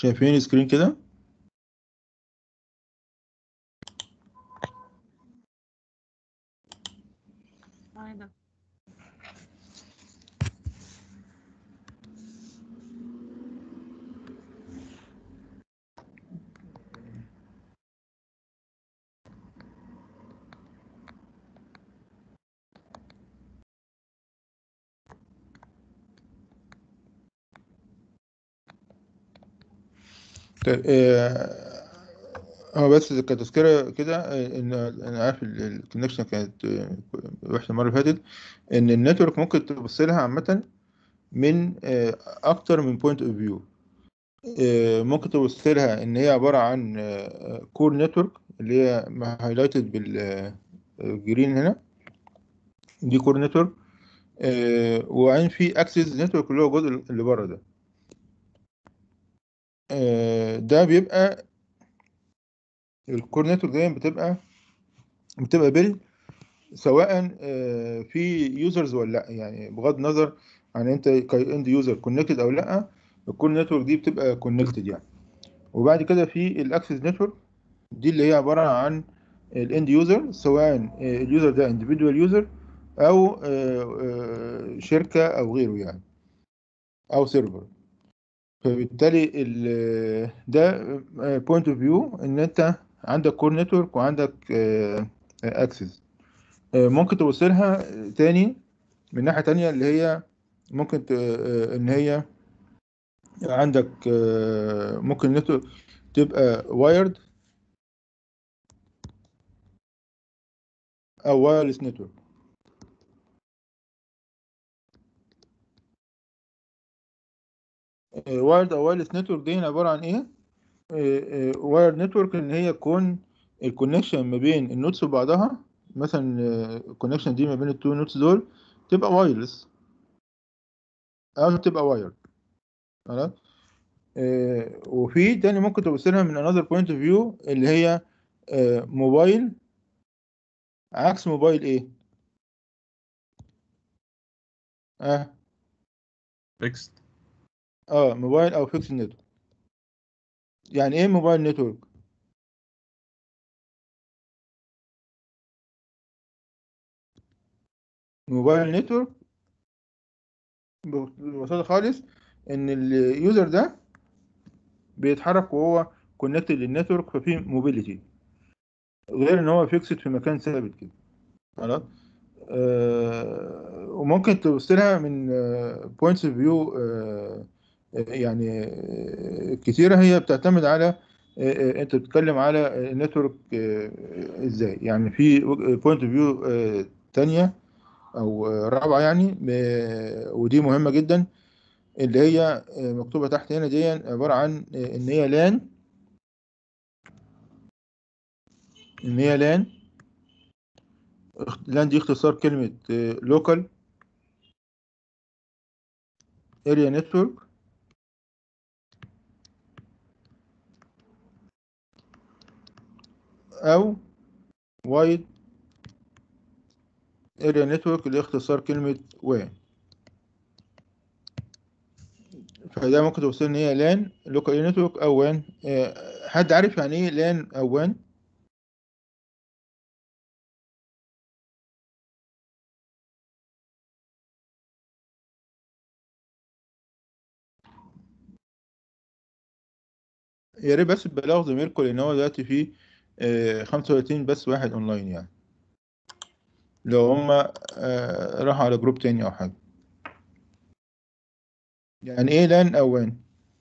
شايفين سكرين كده معانا طيب، آه، هو بس كتذكرة كده آه، إن أنا عارف الكونكشن كانت آه، وحشة المرة اللي فاتت إن النتورك ممكن تبص لها عامة من آه، أكتر من بوينت أوف فيو ممكن تبص لها إن هي عبارة عن كور نتورك اللي هي هايلايتد بالجرين هنا دي كور نتورك وبعدين في اكسس نتورك اللي هو الجزء اللي بره ده آه، ده بيبقى الكور نتورك دايما بتبقى بتبقى بيل سواء آه، في يوزرز ولا لا يعني بغض النظر عن انت كاند يوزر كونكتد او لا الكور نتورك دي بتبقى كونكتد يعني وبعد كده في الاكسس نتورك دي اللي هي عباره عن الاند يوزر سواء آه، اليوزر ده individual يوزر او آه، آه، شركه او غيره يعني او سيرفر فبالتالي ال- ده بوينت اوف فيو ان انت عندك كور نتورك وعندك اكسس ممكن تبص لها تاني من ناحيه تانية اللي هي ممكن ت- آه، ان هي عندك آه، ممكن نتورك تبقى وايرد او وايرلس نتورك وايرد او وايرلس نتورك دي عباره عن ايه وايرد نتورك ان هي تكون الكونكشن ما بين النودز وبعضها مثلا الكونكشن دي ما بين التو نودز دول تبقى وايرلس او تبقى وايرد خلاص آه، وفي تاني ممكن تبص لها من another point of view اللي هي آه، موبايل عكس موبايل ايه؟ اه فيكست اه موبايل او فيكس نتورك يعني ايه موبايل نتورك؟ موبايل نتورك ببساطة خالص ان اليوزر ده بيتحرك وهو كونكتد للنتورك ففي موبيليتي غير ان هو فيكسد في مكان ثابت كده خلاص آه وممكن تبص لها من بوينتس اوف فيو يعني آه، كتيرة هي بتعتمد على آه، آه، انت بتتكلم على النتورك ازاي يعني في بوينت اوف فيو تانية او آه، رابعة يعني آه، ودي مهمة جدا اللي هي آه، مكتوبة تحت هنا دي عبارة عن آه، ان هي لان ان هي لان لان دي اختصار كلمة لوكال اريا نتورك او وايد اريا نتورك اللي هي اختصار كلمة وان فده ممكن توصل ان هي لان لوكال اريا نتورك او وان آه، حد عارف يعني ايه لان او وان يا ريت بس تبلغوا زميلكم لان هو دلوقتي فيه آه، 35 بس واحد اونلاين يعني لو هما آه، راحوا على جروب تاني او حاجة يعني ايه لان او وان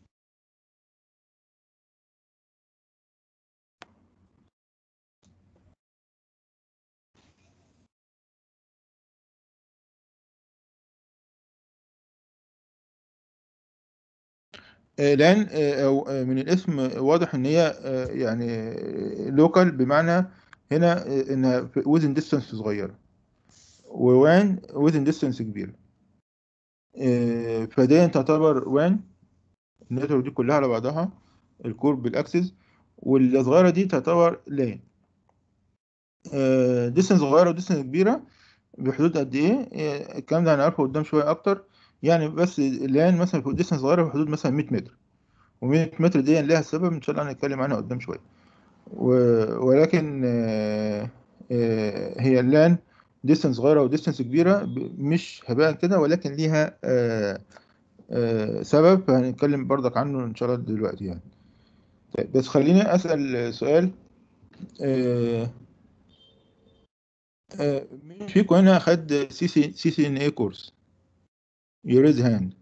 آه، لان آه، أو آه، من الاسم واضح ان هي آه، يعني لوكال بمعنى هنا آه، انها وزن ديستانس صغيره ووان وزن ديستانس كبيره آه، فدي تعتبر وان النتورك دي كلها على بعضها الكور بالاكسس والصغيره دي تعتبر لان ديستانس صغيره وديستانس كبيره بحدود قد ايه آه، الكلام ده هنعرفه قدام شويه اكتر يعني بس اللان مثلا في ديستانس صغيره بحدود مثلا 100 متر و100 متر دي لها سبب ان شاء الله هنتكلم عنها قدام شويه و- ولكن آه، آه، هي اللان ديستنس صغيره وديستنس كبيره ب- مش هباء كده ولكن ليها آه، آه، سبب هنتكلم برضك عنه ان شاء الله دلوقتي يعني طيب بس خليني اسال سؤال آه، آه، مين فيكم هنا خد سي سي سي سي ان اي كورس يريز هاند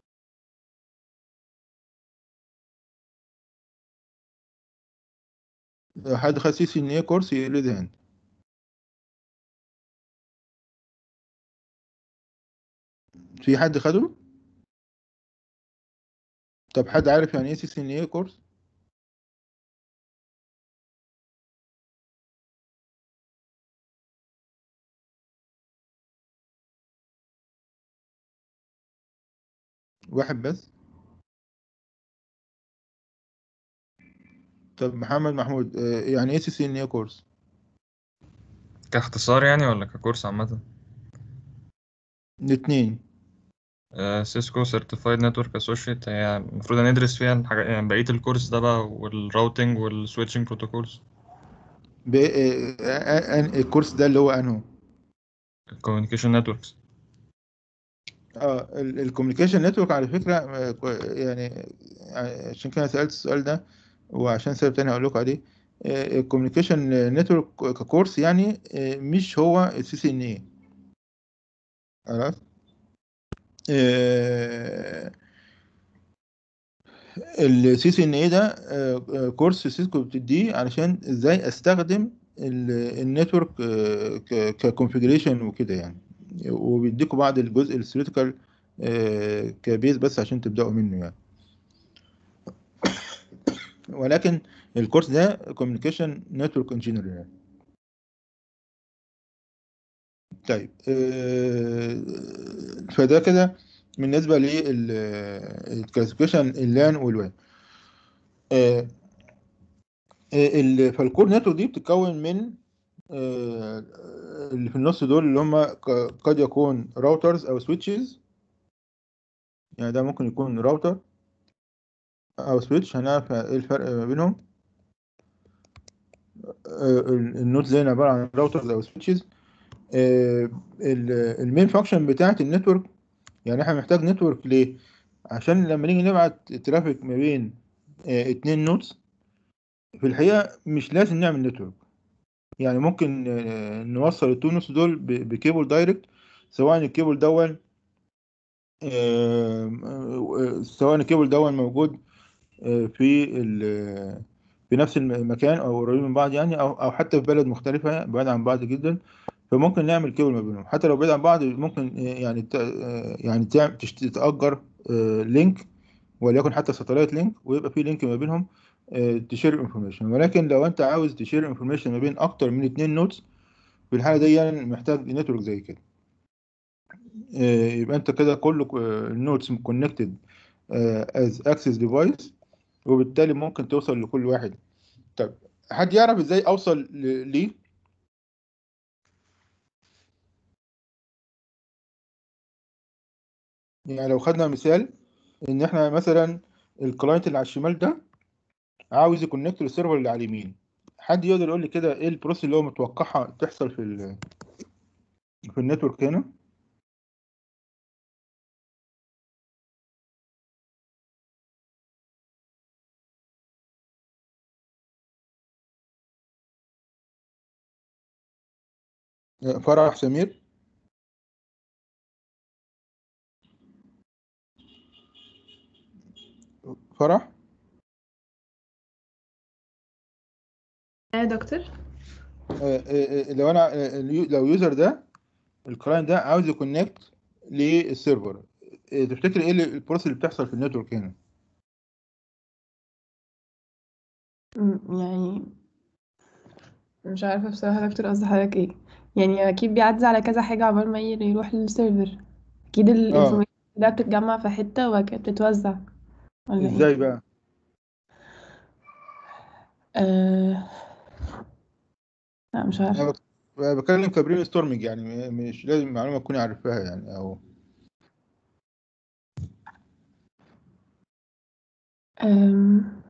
حد خد سي سي ان اي كورس يريز هاند في حد خده طب حد عارف يعني ايه سي سي ان اي كورس واحد بس طب محمد محمود آه، يعني ايه سي سي ان اي كورس كاختصار يعني ولا ككورس عامة الاثنين سيسكو سيرتيفايد نتورك اسوشيت هي المفروض هندرس فيها الحاجة يعني بقية الكورس ده بقى والراوتنج والسويتشنج بروتوكولز الكورس ده اللي هو انه الكوميونيكيشن نتوركس اه الكوميونيكيشن نتورك على فكره آه، كو- يعني آه، عشان كده سالت السؤال ده وعشان سبب تاني اقول لكم عليه الكوميونيكيشن نتورك ككورس يعني آه، مش هو السي سي ان اي خلاص السي سي ان اي ده آه، آه، كورس سيسكو بتديه علشان ازاي استخدم النتورك ككونفيجريشن وكده يعني وبيديكوا بعض الجزء الثيوريتيكال كبيز بس عشان تبداوا منه يعني ولكن الكورس ده كوميونيكيشن نتورك انجينير يعني طيب آه، فده كده بالنسبه للكلاسيفيكيشن اللان والوان آه، آه، ال- فالكور نتورك دي بتتكون من آه، اللي في النص دول اللي هم ق- قد يكون راوترز او سويتشز يعني ده ممكن يكون راوتر او سويتش هنعرف ايه الفرق ما بينهم آه، ال- النود زي عباره عن راوترز او سويتشز المين فانكشن بتاعت النتورك يعني احنا محتاج نتورك ليه عشان لما نيجي نبعت ترافيك ما بين آه، اتنين نودز في الحقيقه مش لازم نعمل نتورك يعني ممكن آه، نوصل التو نودز دول ب- بكيبل دايركت سواء الكيبل دون آه، آه، سواء الكيبل دون موجود آه، في ال- في نفس المكان او قريبين من بعض يعني او او حتى في بلد مختلفه بعيد عن بعض جدا فممكن نعمل كيبل ما بينهم حتى لو بعيد عن بعض ممكن آه، يعني ت- آه، يعني تعمل- تشت- تأجر آه، لينك وليكن حتى ساتلايت لينك ويبقى في لينك ما بينهم تشير انفورميشن ولكن لو انت عاوز تشير انفورميشن ما بين اكتر من اتنين نودز في الحاله دي يعني محتاج نتورك زي كده آه، يبقى انت كده كل النودز كونكتد از اكسس ديفايس وبالتالي ممكن توصل لكل واحد طب حد يعرف ازاي اوصل ل- ليه يعني لو خدنا مثال ان احنا مثلا الكلاينت اللي على الشمال ده عاوز يكونكت للسيرفر اللي على اليمين حد يقدر يقول لي كده ايه البروسيس اللي هو متوقعها تحصل في ال في النتورك هنا فرح سمير فرح يا دكتور آه، آه، آه، لو انا آه، اليو- لو يوزر ده الكلاينت ده عاوز يكونكت للسيرفر آه، تفتكر ايه اللي- البروسيس اللي بتحصل في النتورك هنا م- يعني مش عارفة بصراحة دكتور قصد حضرتك ايه يعني اكيد بيعدي على كذا حاجة عقبال ما ي- يروح للسيرفر اكيد اه الانفورميشن ده بتتجمع في حتة وبعد كده بتتوزع ولا ايه ازاي بقى أه... لا مش عارفة انا بك- أنا بتكلم كبرين ستورمنج يعني م- مش لازم معلومه تكوني عارفاها يعني او أم...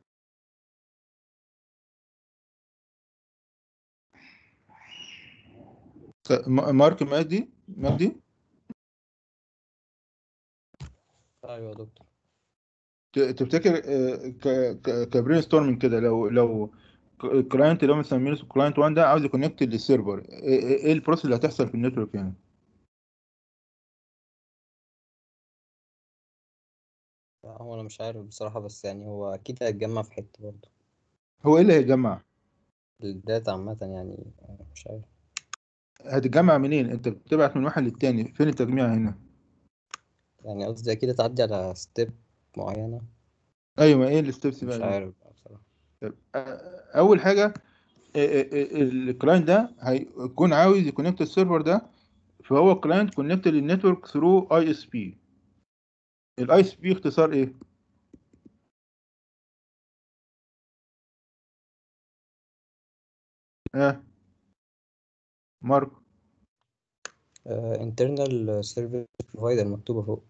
ط- م- مارك مجدي مجدي ايوه يا دكتور ت- تفتكر كبرين ستورمنج كده لو لو الكلاينت اللي هو مسمينه كلاينت 1 ده عاوز يكونكت للسيرفر ايه إيه- إيه البروسيس اللي هتحصل في النتورك يعني لا، هو انا مش عارف بصراحة بس يعني هو اكيد هيتجمع في حتة برضه هو ايه اللي هيتجمع الداتا عامة يعني آه، مش عارف هتتجمع منين انت بتبعت من واحد للتاني فين التجميع هنا يعني قصدي اكيد هتعدي على ستيب معينة ايوه ايه الستبس مش بقى دي؟ عارف بقى بصراحة طب، آه، اول حاجه الكلاينت ده هيكون عاوز يكونكت السيرفر ده فهو الكلاينت كونكت للنتورك ثرو اي اس بي الاي اس بي اختصار ايه اه مارك انترنال سيرفيس بروفايدر مكتوبة فوق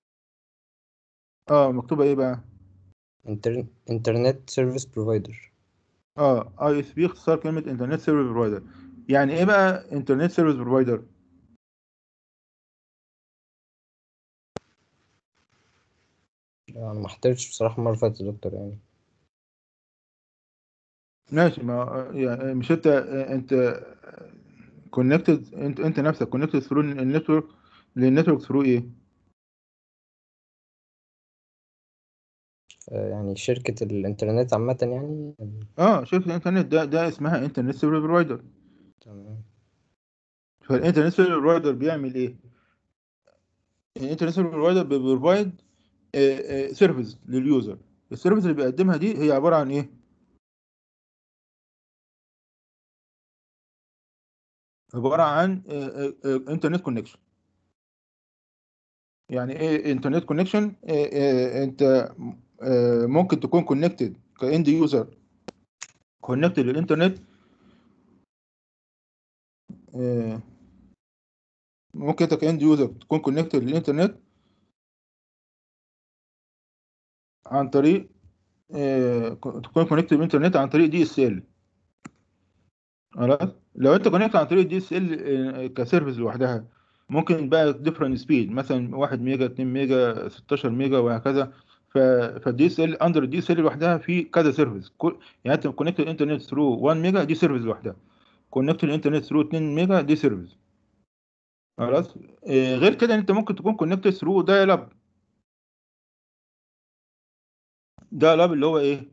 اه مكتوبه ايه بقى انترنت سيرفيس بروفايدر اه اي اس بي اختصار كلمه انترنت سيرفيس بروفايدر يعني ايه بقى انترنت سيرفيس بروفايدر انا ما حضرتش بصراحة المرة اللي فاتت يا دكتور يعني ماشي ما يعني مش انت انت كونكتد انت انت نفسك كونكتد ثرو النتورك للنتورك ثرو ايه آه، يعني شركة الانترنت عامة يعني اه شركه الانترنت ده ده اسمها انترنت سيرفيس بروفايدر تمام فالانترنت سيرفيس بروفايدر بيعمل ايه الانترنت سيرفيس بروفايدر بيبروفايد سيرفيس لليوزر السيرفيس اللي بيقدمها دي هي عباره عن ايه عباره عن انترنت كونكشن يعني ايه انترنت كونكشن انت آه، ممكن تكون كونكتد كاند يوزر كونكتد للانترنت آه، ممكن انت كاند يوزر تكون كونكتد للانترنت عن طريق آه، تكون كونكتد للانترنت عن طريق دي اس ال خلاص لو انت كونكت عن طريق دي اس ال كسيرفيس لوحدها ممكن بقى ديفرنت سبيد مثلا 1 ميجا 2 ميجا 16 ميجا وهكذا ف فالدي اس ال اندر الدي اس ال لوحدها في كذا سيرفيس كل يعني انت كونكت الانترنت ثرو 1 ميجا دي سيرفيس لوحدها كونكت الانترنت ثرو 2 ميجا دي سيرفيس خلاص آه، غير كده انت ممكن تكون كونكت ثرو دايل اب دايل اب اللي هو ايه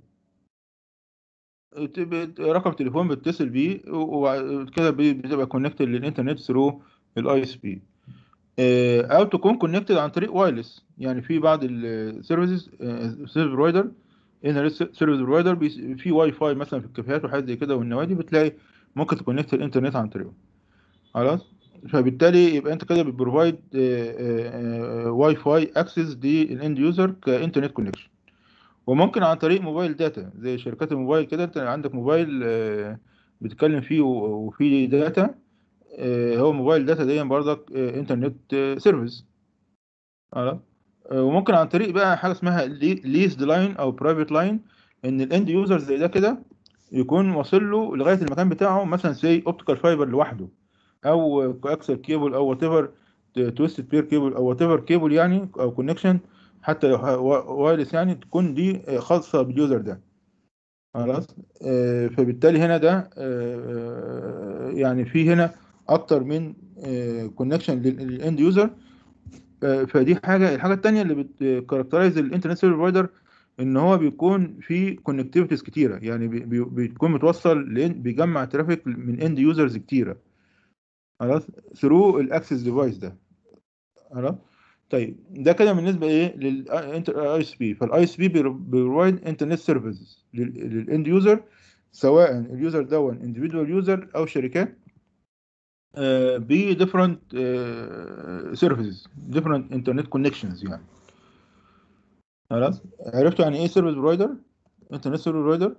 بت- رقم تليفون بتتصل بيه وبعد كده بي- بتبقى كونكتد للانترنت ثرو الاي اس بي او تكون كونكتد عن طريق وايرلس يعني في بعض السيرفيسز سيرفيس بروفايدر ان سيرفيس بروفايدر في واي فاي مثلا في الكافيهات وحاجات زي كده والنوادي بتلاقي ممكن تكونكت الانترنت عن طريقه خلاص فبالتالي يبقى انت كده بتبروفايد واي فاي اكسس للاند يوزر كانترنت كونكشن وممكن عن طريق موبايل داتا زي شركات الموبايل كده انت عندك موبايل آه، بتتكلم فيه و- وفيه داتا آه، هو موبايل داتا دي برضك آه، انترنت آه، سيرفيس خلاص آه، وممكن عن طريق بقى حاجه اسمها ليست لاين او برايفت لاين ان الاند يوزر زي ده كده يكون واصل له لغايه المكان بتاعه مثلا زي اوبتيكال فايبر لوحده او كواكسل كيبل او وات ايفر تويستد بير كيبل او وات ايفر كيبل يعني او كونكشن حتى لو وايرلس يعني تكون دي خاصه باليوزر ده خلاص آه، فبالتالي هنا ده آه، يعني في هنا اكتر من كونكشن للاند يوزر فدي حاجه الحاجه الثانيه اللي بتكاركترايز الانترنت سيرفيس بروفايدر ان هو بيكون في كونكتيفيتيز كتيره يعني بي- بي- بيكون متوصل لإن- بيجمع ترافيك من اند يوزرز كتيره خلاص ثرو الاكسس ديفايس ده خلاص طيب ده كده بالنسبه ايه للاي اس بي فالاي اس بي بيروفايد انترنت سيرفيسز للاند يوزر سواء اليوزر ده انديفيدوال يوزر او شركات ب different سيرفيسز different انترنت كونكشنز يعني خلاص عرفتوا يعني ايه سيرفيس بروفايدر انترنت سيرفيس بروفايدر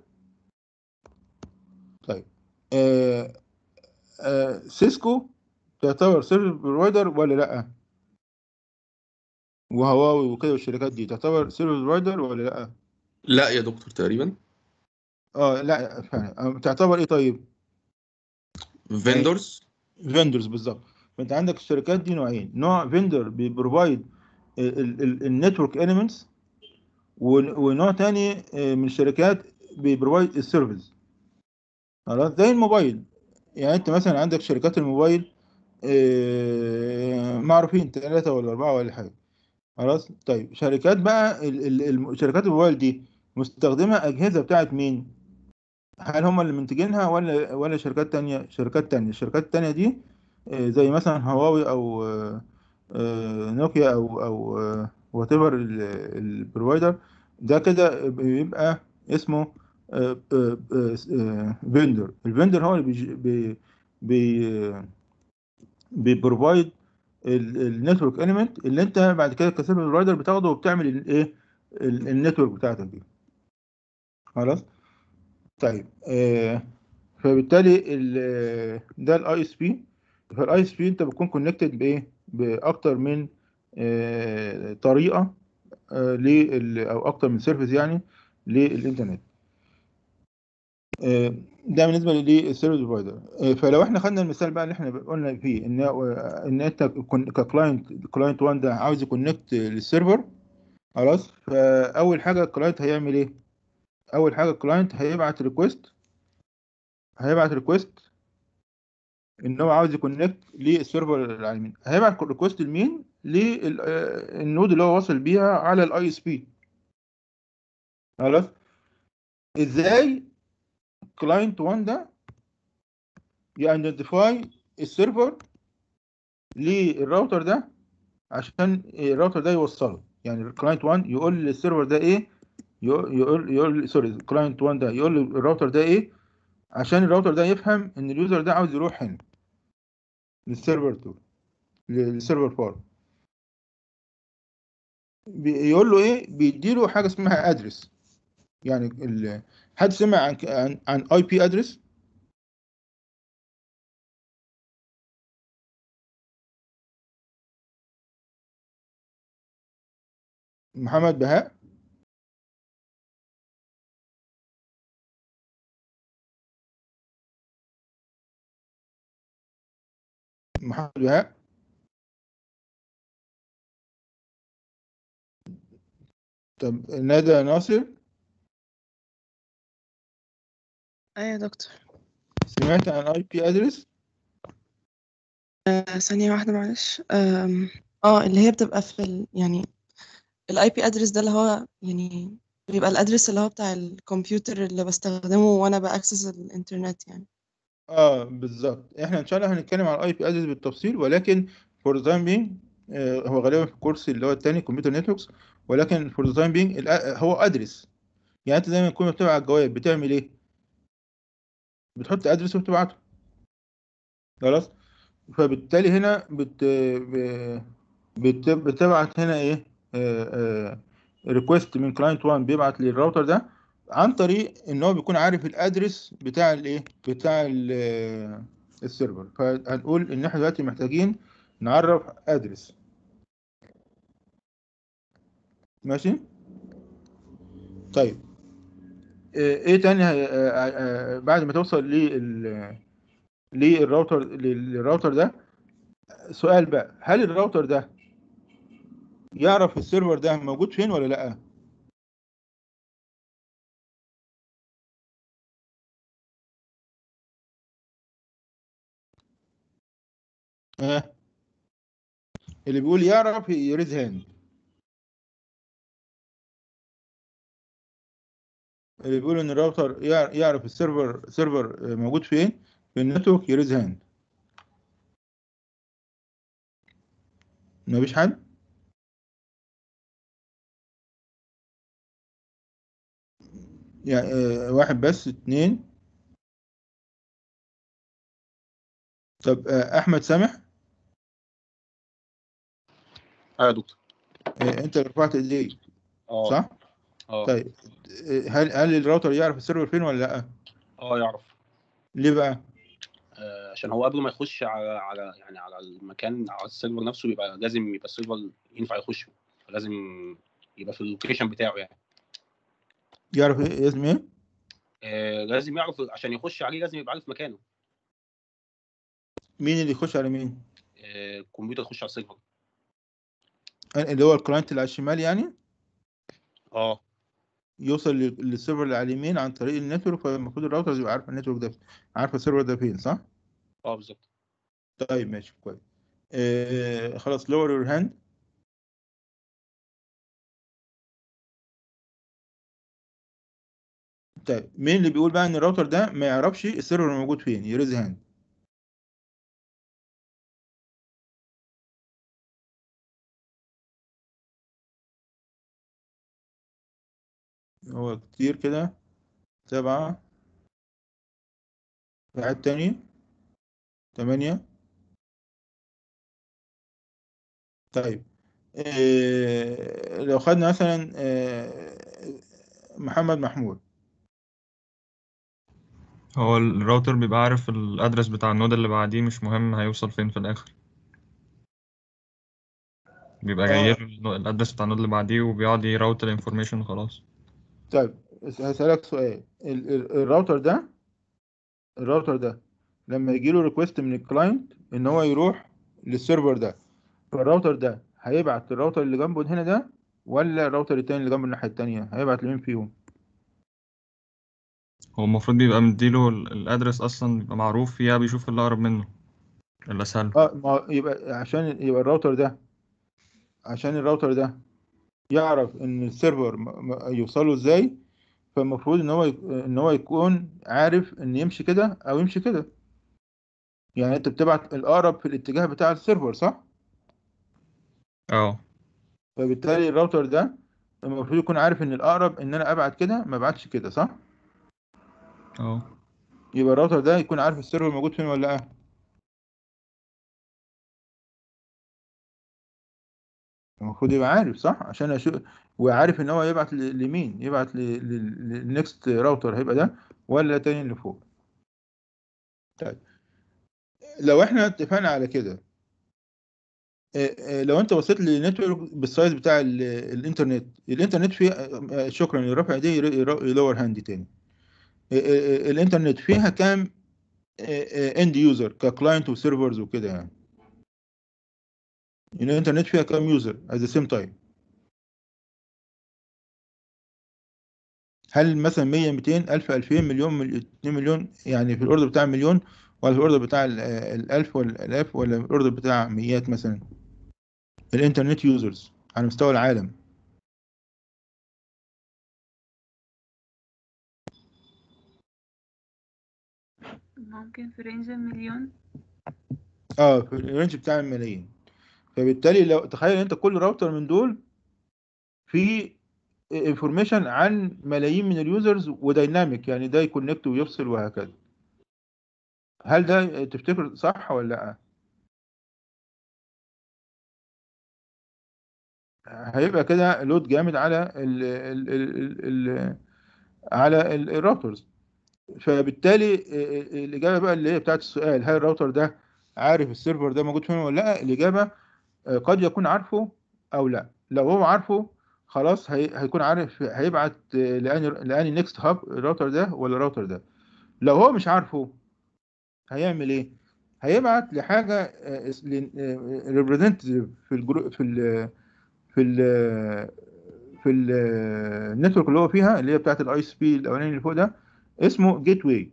طيب آه آه سيسكو تعتبر سيرفيس بروفايدر ولا لا وهواوي وكده والشركات دي تعتبر سيرفيس بروفايدر ولا لا لا يا دكتور تقريبا اه لا فعلا آه، تعتبر ايه طيب فيندورز فيندرز بالظبط فانت عندك الشركات دي نوعين نوع فيندر بيبروفايد النتورك اليمنتس ونوع تاني آه، من الشركات بيبروفايد السيرفيس خلاص زي الموبايل يعني انت مثلا عندك شركات الموبايل آه، معروفين ثلاثة ولا أربعة ولا حاجة خلاص طيب شركات بقى ال- ال- الم- شركات الموبايل دي مستخدمة أجهزة بتاعت مين؟ هل هم اللي منتجينها ولا ولا شركات تانية؟ شركات تانية الشركات التانية دي آه، زي مثلا هواوي أو آه، آه، نوكيا أو أو وات ايفر البروفايدر ده كده بيبقى اسمه فيندر الفيندر هو اللي بيج- بي بي بيبروفايد النتورك اليمنت اللي انت بعد كده كسيرفيس بروفايدر بتاخده وبتعمل الايه النتورك بتاعتك دي خلاص طيب آه فبالتالي ال- ده الاي اس بي فالاي اس بي انت بتكون كونكتد بايه باكتر من آه طريقه آه لل او اكتر من سيرفيس يعني للانترنت آه، ده بالنسبه للسيرفيس بروفايدر فلو احنا خدنا المثال بقى اللي احنا قلنا فيه ان ان انت كن- ككلاينت كلاينت 1 ده عاوز يكونكت للسيرفر خلاص فاول حاجه الكلاينت هيعمل ايه اول حاجه الكلاينت هيبعت ريكويست هيبعت ريكويست ان هو عاوز يكونكت للسيرفر العالمين هيبعت ريكويست لمين للنود اللي هو واصل بيها على الاي اس بي خلاص ازاي كلاينت 1 ده يايدنتيفاي السيرفر للراوتر ده عشان الراوتر ده يوصله يعني الكلاينت 1 يقول للسيرفر ده ايه يقول يقول, يقول سوري الكلاينت 1 ده يقول للراوتر ده ايه عشان الراوتر ده يفهم ان اليوزر ده عاوز يروح هنا للسيرفر 2 للسيرفر 4 بيقول له ايه بيديله حاجه اسمها ادرس يعني ال... حد سمع عن عن عن اي بي ادرس محمد بهاء محمد بهاء طب ندى ناصر ايوه يا دكتور سمعت عن اي بي ادرس آه ثانية واحدة معلش آم، اه اللي هي بتبقى في ال... يعني الاي بي ادرس ده اللي هو يعني بيبقى الادرس اللي هو بتاع الكمبيوتر اللي بستخدمه وانا باكسس الانترنت يعني اه بالظبط احنا ان شاء الله هنتكلم عن الاي بي ادرس بالتفصيل ولكن فور ذا تايم بينج هو غالبا في الكورس اللي هو الثاني كمبيوتر نتوركس ولكن فور ذا تايم بينج هو ادرس يعني انت زي ما تكون بتبعت جواب بتعمل ايه بتحط ادرس وبتبعته خلاص فبالتالي هنا بت... ب- بت... بتبعت هنا ايه ريكوست من كلاينت 1 بيبعت للراوتر ده عن طريق ان هو بيكون عارف الادرس بتاع الايه بتاع ال- السيرفر فهنقول ان احنا دلوقتي محتاجين نعرف ادرس ماشي طيب آه، ايه تاني هي- آه، آه، بعد ما توصل لل للراوتر للراوتر ده سؤال بقى هل الراوتر ده يعرف السيرفر ده موجود فين ولا لا ها اللي بيقول يعرف يريز هاند اللي بيقول ان الراوتر يع- يعرف السيرفر سيرفر موجود فين في النتورك يريز هاند مفيش حد يعني آه، واحد بس اتنين طب آه، احمد سامح اه يا دكتور آه، انت اللي رفعت ايديك اه صح اه طيب آه، هل هل الراوتر يعرف السيرفر فين ولا لا اه يعرف ليه بقى آه، عشان هو قبل ما يخش على على يعني على المكان على السيرفر نفسه بيبقى لازم يبقى السيرفر ينفع يخشه لازم يبقى في اللوكيشن بتاعه يعني يعرف ايه لازم ايه آه لازم يعرف عشان يخش عليه لازم يبقى عارف مكانه مين اللي يخش على مين آه الكمبيوتر يخش على السيرفر اللي هو الكلاينت اللي على الشمال يعني اه يوصل لل- للسيرفر اللي على اليمين عن طريق النتورك فالمفروض الراوتر يبقى عارف النتورك ده عارف السيرفر ده فين صح اه بالظبط طيب ماشي كويس آه خلاص lower your hand طيب مين اللي بيقول بقى ان الراوتر ده ما يعرفش السيرفر موجود فين يريز هاند هو كتير كده سبعة واحد تاني تمانية طيب إيه لو خدنا مثلا إيه محمد محمود هو الراوتر بيبقى عارف الادرس بتاع النود اللي بعديه مش مهم هيوصل فين في الاخر بيبقى جاي آه. له الادرس بتاع النود اللي بعديه وبيقعد يراوت الانفورميشن وخلاص طيب هسألك سؤال ال- ال- الراوتر ده الراوتر ده لما يجي له ريكوست من الكلاينت ان هو يروح للسيرفر ده فالراوتر ده هيبعت الراوتر اللي جنبه هنا ده ولا الراوتر التاني اللي جنبه الناحية التانية هيبعت لمين فيهم هو المفروض بيبقى مديله ال- الادرس اصلا بيبقى معروف فيها بيشوف اللي اقرب منه اللي اسهل اه ما يبقى عشان يبقى الراوتر ده عشان الراوتر ده يعرف ان السيرفر م- م- يوصله ازاي فالمفروض ان هو يك- ان هو يكون عارف ان يمشي كده او يمشي كده يعني انت بتبعت الاقرب في الاتجاه بتاع السيرفر صح اه فبالتالي الراوتر ده المفروض يكون عارف ان الاقرب ان انا ابعت كده ما ابعتش كده صح اه يبقى الراوتر ده يكون عارف السيرفر موجود فين ولا لا المفروض يبقى عارف صح عشان اشوف وعارف ان هو يبعت ل- لمين يبعت للنكست راوتر هيبقى ده ولا تاني اللي فوق طيب لو احنا اتفقنا على كده آه، آه، لو انت بصيت للنتورك بالسايز بتاع ال- الانترنت الانترنت فيه آه، آه، شكرا لرفع ايديه يلور هاندي تاني آه، آه، آه، الانترنت فيها كام اند يوزر ككلاينت وسيرفرز وكده يعني الانترنت فيها كام يوزر at the same time هل مثلا 100 200 1000 2000 مليون مل- 2 مليون يعني في الاوردر بتاع مليون ولا في الاوردر بتاع ال- آه، الالف ولا الالاف ولا في الاوردر بتاع مئات مثلا الانترنت يوزرز على مستوى العالم ممكن في رينج المليون اه في الرينج بتاع الملايين فبالتالي لو تخيل انت كل راوتر من دول فيه انفورميشن عن ملايين من اليوزرز ودايناميك يعني ده يكونكت ويفصل وهكذا هل ده تفتكر صح ولا لا هيبقى كده لود جامد على ال ال ال ال على ال- الراوترز فبالتالي ال- الاجابه بقى اللي هي بتاعت السؤال هل الراوتر ده عارف السيرفر ده موجود فين ولا لا الاجابه آه، قد يكون عارفه او لا لو هو عارفه خلاص هي هيكون عارف هيبعت آه، لاني لاني نيكست هاب الراوتر ده ولا الراوتر ده لو هو مش عارفه هيعمل ايه هيبعت لحاجه ريبريزنتيف في الجرو في ال في ال في النتورك اللي هو فيها اللي هي بتاعت الاي اس بي الاولاني اللي فوق ده اسمه جيت واي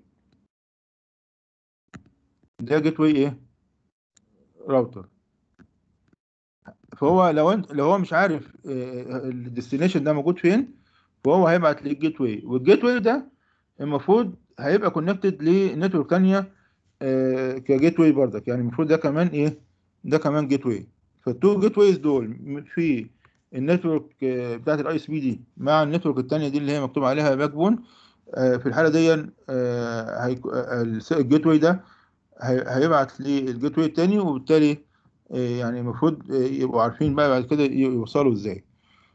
ده جيت واي ايه راوتر فهو لو انت لو هو مش عارف الديستنيشن ده موجود فين فهو هيبعت للجيت واي والجيت واي ده المفروض هيبقى كونكتد لنتورك ثانيه كجيت واي برضك يعني المفروض ده كمان ايه ده كمان جيت واي فالتو جيت وايز دول م- في النتورك آه، بتاعت الاي اس بي دي مع النتورك الثانيه دي اللي هي مكتوب عليها باك بون في الحاله دي آه، هيك- آه، الس- الجيت واي ده هي- هيبعت للجيت واي الثاني وبالتالي آه، يعني المفروض آه، يبقوا عارفين بقى بعد كده ي- يوصلوا ازاي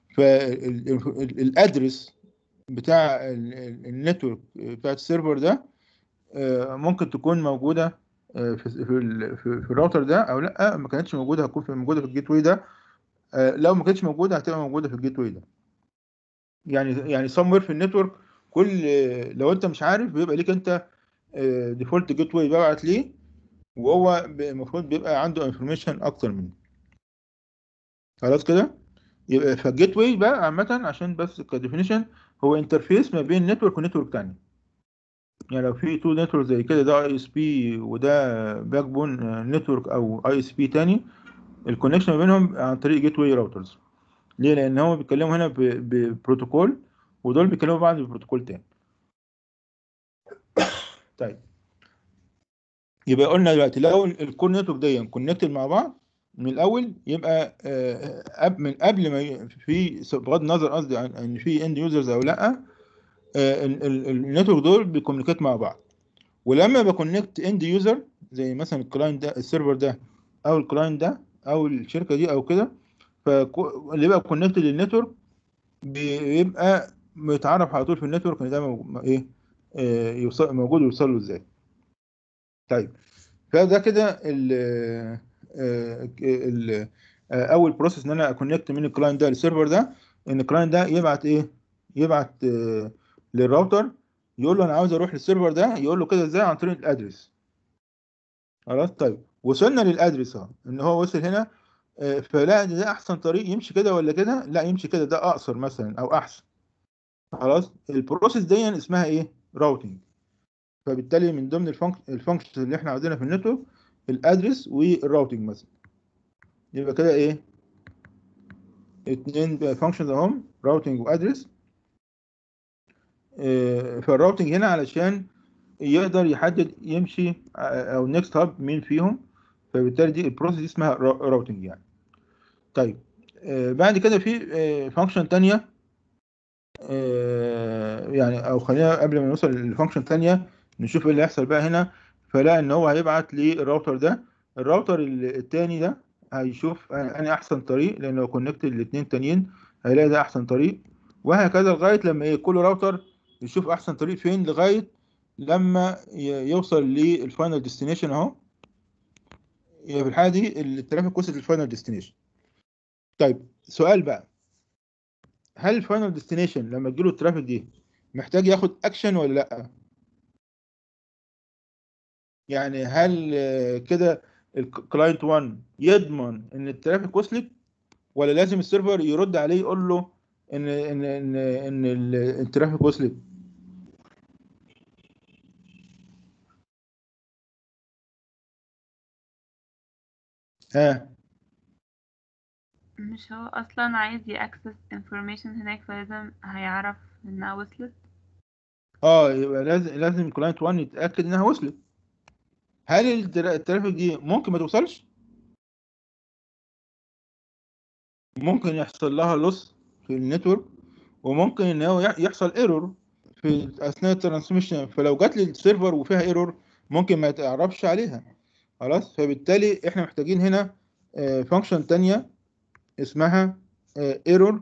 فالادرس بتاع ال- ال- النتورك بتاعت السيرفر ده آه، ممكن تكون موجوده آه، في في ال- في في الراوتر ده او لا ما كانتش موجوده هتكون في موجوده في الجيت واي ده آه، لو ما كانتش موجوده هتبقى موجوده في الجيت واي ده يعني يعني somewhere في النتورك كل لو انت مش عارف بيبقى ليك انت ديفولت جيت واي ببعت ليه وهو ب- المفروض بيبقى عنده انفورميشن اكتر مني خلاص كده يبقى فالجيت واي بقى عامة عشان بس كديفينيشن هو انترفيس ما بين نتورك ونتورك تاني يعني لو في تو نتورك زي كده ده اي اس بي وده باك بون نتورك او اي اس بي تاني الكونكشن ما بينهم عن طريق جيت واي راوترز ليه لان هم بيتكلموا هنا ب- ببروتوكول ودول بيتكلموا بعض ببروتوكول تاني طيب يبقى قلنا دلوقتي لو الكور نتورك دي كونكتد مع بعض من الاول يبقى آه، قب- من قبل ما ي- في بغض النظر قصدي عن ان في اند يوزرز او لا آه، ال- ال- النتورك دول بيكوميونيكيت مع بعض ولما بكونكت اند يوزر زي مثلا الكلاينت ده السيرفر ده او الكلاينت ده او الشركه دي او كده فاللي يبقى كونكتد للنتورك بيبقى متعرف على طول في النتورك ان ده مو- ايه آه، يوصل موجود ويوصل له ازاي طيب فده كده ال آه، ال آه، اول بروسيس ان انا اكونكت من الكلاينت ده للسيرفر ده ان الكلاينت ده يبعت ايه يبعت آه، للراوتر يقول له انا عاوز اروح للسيرفر ده يقول له كده ازاي عن طريق الادرس خلاص طيب وصلنا للادرس اهو ان هو وصل هنا آه، فلا ده ده احسن طريق يمشي كده ولا كده لا يمشي كده ده اقصر مثلا او احسن خلاص البروسيس دي اسمها ايه راوتنج فبالتالي من ضمن الفانكشنز اللي احنا عاوزينها في النتورك الادرس والراوتنج مثلا يبقى كده ايه اتنين فانكشنز اهم راوتنج وادرس فالراوتنج هنا علشان يقدر يحدد يمشي آه، او نيكست هاب مين فيهم فبالتالي دي البروسيس دي اسمها راوتنج يعني طيب آه، بعد كده في فانكشن تانية آه، يعني او خلينا قبل ما نوصل للفانكشن تانية نشوف ايه اللي هيحصل بقى هنا فلا ان هو هيبعت للراوتر ده الراوتر ال- التاني ده هيشوف انا احسن طريق لان لو كونكت الاثنين تانيين هيلاقي ده احسن طريق وهكذا لغايه لما ايه كل راوتر يشوف احسن طريق فين لغايه لما ي- يوصل للفاينل ديستنيشن اهو يبقى في الحاله دي الترافيك وصل للفاينل ديستنيشن طيب سؤال بقى هل الفاينل ديستنيشن لما تجيله الترافيك دي محتاج ياخد اكشن ولا لا يعني هل آه، كده الكلاينت 1 يضمن ان الترافيك وصلت ولا لازم السيرفر يرد عليه يقول له ان ان ان ان ال- الترافيك وصلت ها مش هو اصلا عايز يأكسس information هناك فلازم هيعرف انها وصلت اه يبقى لازم لازم كلاينت 1 يتاكد انها وصلت هل الترا- الترافيك دي ممكن ما توصلش ممكن يحصل لها لوس في النتورك وممكن ان هو يح- يحصل ايرور في اثناء الترانسميشن فلو جات لي السيرفر وفيها ايرور ممكن ما يتعرفش عليها خلاص فبالتالي احنا محتاجين هنا فانكشن تانية اسمها ايرور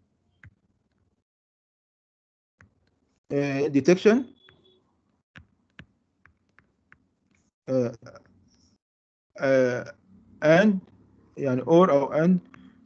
ديتكشن and يعني or او and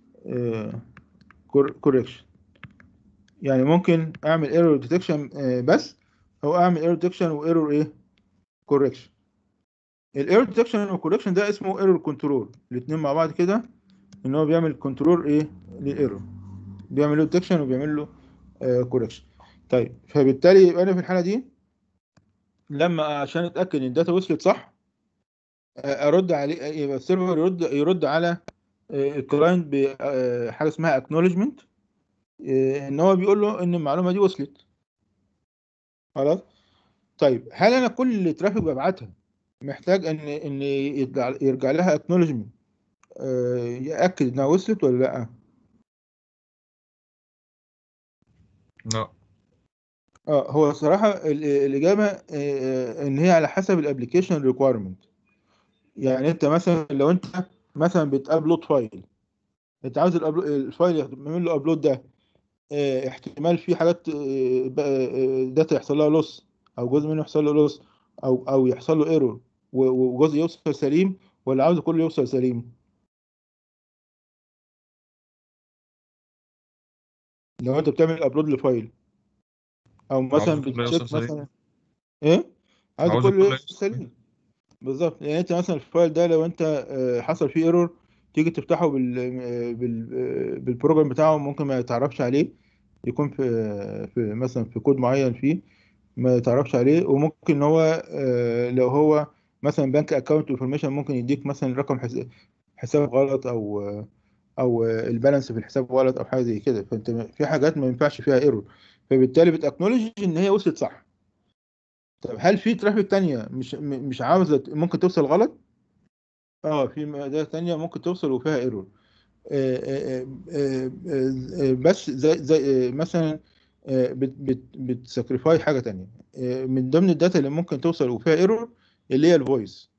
correction يعني ممكن اعمل ايرور ديتكشن بس او اعمل ايرور ديتكشن وايرور ايه كوركشن الايرور ديتكشن والكوركشن ده اسمه ايرور كنترول الاثنين مع بعض كده ان هو بيعمل كنترول ايه للايرور بيعمل له ديتكشن وبيعمل له كوركشن طيب فبالتالي يبقى انا في الحاله دي لما عشان اتاكد ان الداتا وصلت صح آه، ارد عليه يبقى السيرفر يرد يرد على الكلاينت بحاجه اسمها اكنولجمنت ان هو بيقول له ان المعلومه دي وصلت خلاص طيب هل انا كل ترافيك ببعتها محتاج ان ان يرجع يرجع لها اكنولجمنت ياكد انها وصلت ولا لا لا اه هو الصراحه ال- الاجابه آه، ان هي على حسب الابلكيشن ريكويرمنت يعني انت مثلا لو انت مثلا بتابلود فايل انت عاوز الأبلو- الفايل يعمل له ابلود ده اه، احتمال في حاجات اه، بقى، اه، داتا يحصل لها لوس او جزء منه يحصل له لوس او او يحصل له ايرور وجزء يوصل سليم ولا عاوز كله يوصل سليم لو انت بتعمل ابلود لفايل او مثلا عاوز كله بتشيك يوصل سليم. مثلا ايه عايز عاوز كله كله يوصل يوصل سليم بالظبط يعني انت مثلا الفايل ده لو انت آه، حصل فيه ايرور تيجي تفتحه بال آه، بال آه، بالبروجرام بتاعه ممكن ما تعرفش عليه يكون في في مثلا في كود معين فيه ما تعرفش عليه وممكن ان هو آه، لو هو مثلا بنك اكونت انفورميشن ممكن يديك مثلا رقم حس- حساب غلط او او البالانس في الحساب غلط او حاجه زي كده فانت في حاجات ما ينفعش فيها ايرور فبالتالي بتاكنولج ان هي وصلت صح طب هل في ترافيك تانية مش م- مش عاوزة ممكن توصل غلط؟ اه في مدار تانية ممكن توصل وفيها ايرور بس زي زي آه، مثلا آه، بت بت بتسكريفاي حاجة تانية آه، من ضمن الداتا اللي ممكن توصل وفيها ايرور اللي هي الفويس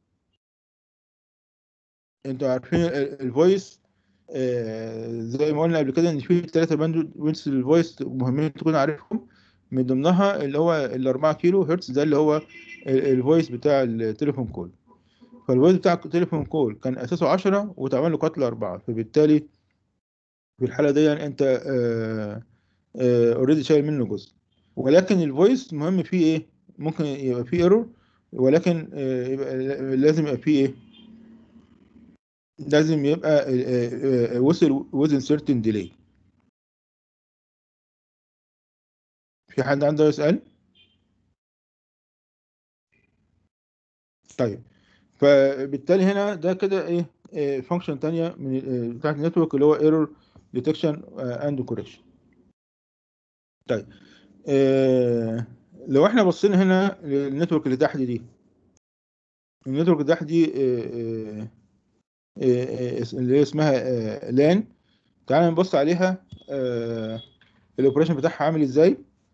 انتوا عارفين الفويس زي ما قلنا قبل كده ان في ثلاثة باند وينس للفويس مهمين تكون عارفهم من ضمنها اللي هو ال 4 كيلو هرتز ده اللي هو الفويس بتاع التليفون كول فالفويس بتاع التليفون كول كان اساسه 10 واتعمل له قتل 4 فبالتالي في الحالة دي انت اوريدي شايل منه جزء ولكن الفويس مهم فيه ايه ممكن يبقى فيه ايرور ولكن آه، يبقى لازم يبقى فيه ايه لازم يبقى آه، آه، وصل within certain delay في حد عنده يسأل طيب فبالتالي هنا ده كده ايه فانكشن تانية من ال- آه، بتاعت النتورك اللي هو ايرور ديتكشن اند كوركشن طيب آه، لو احنا بصينا هنا للنتورك اللي تحت دي النتورك اللي تحت دي آه، آه، آه، آه، اللي هي اسمها لان تعال نبص عليها الاوبريشن بتاعها عامل ازاي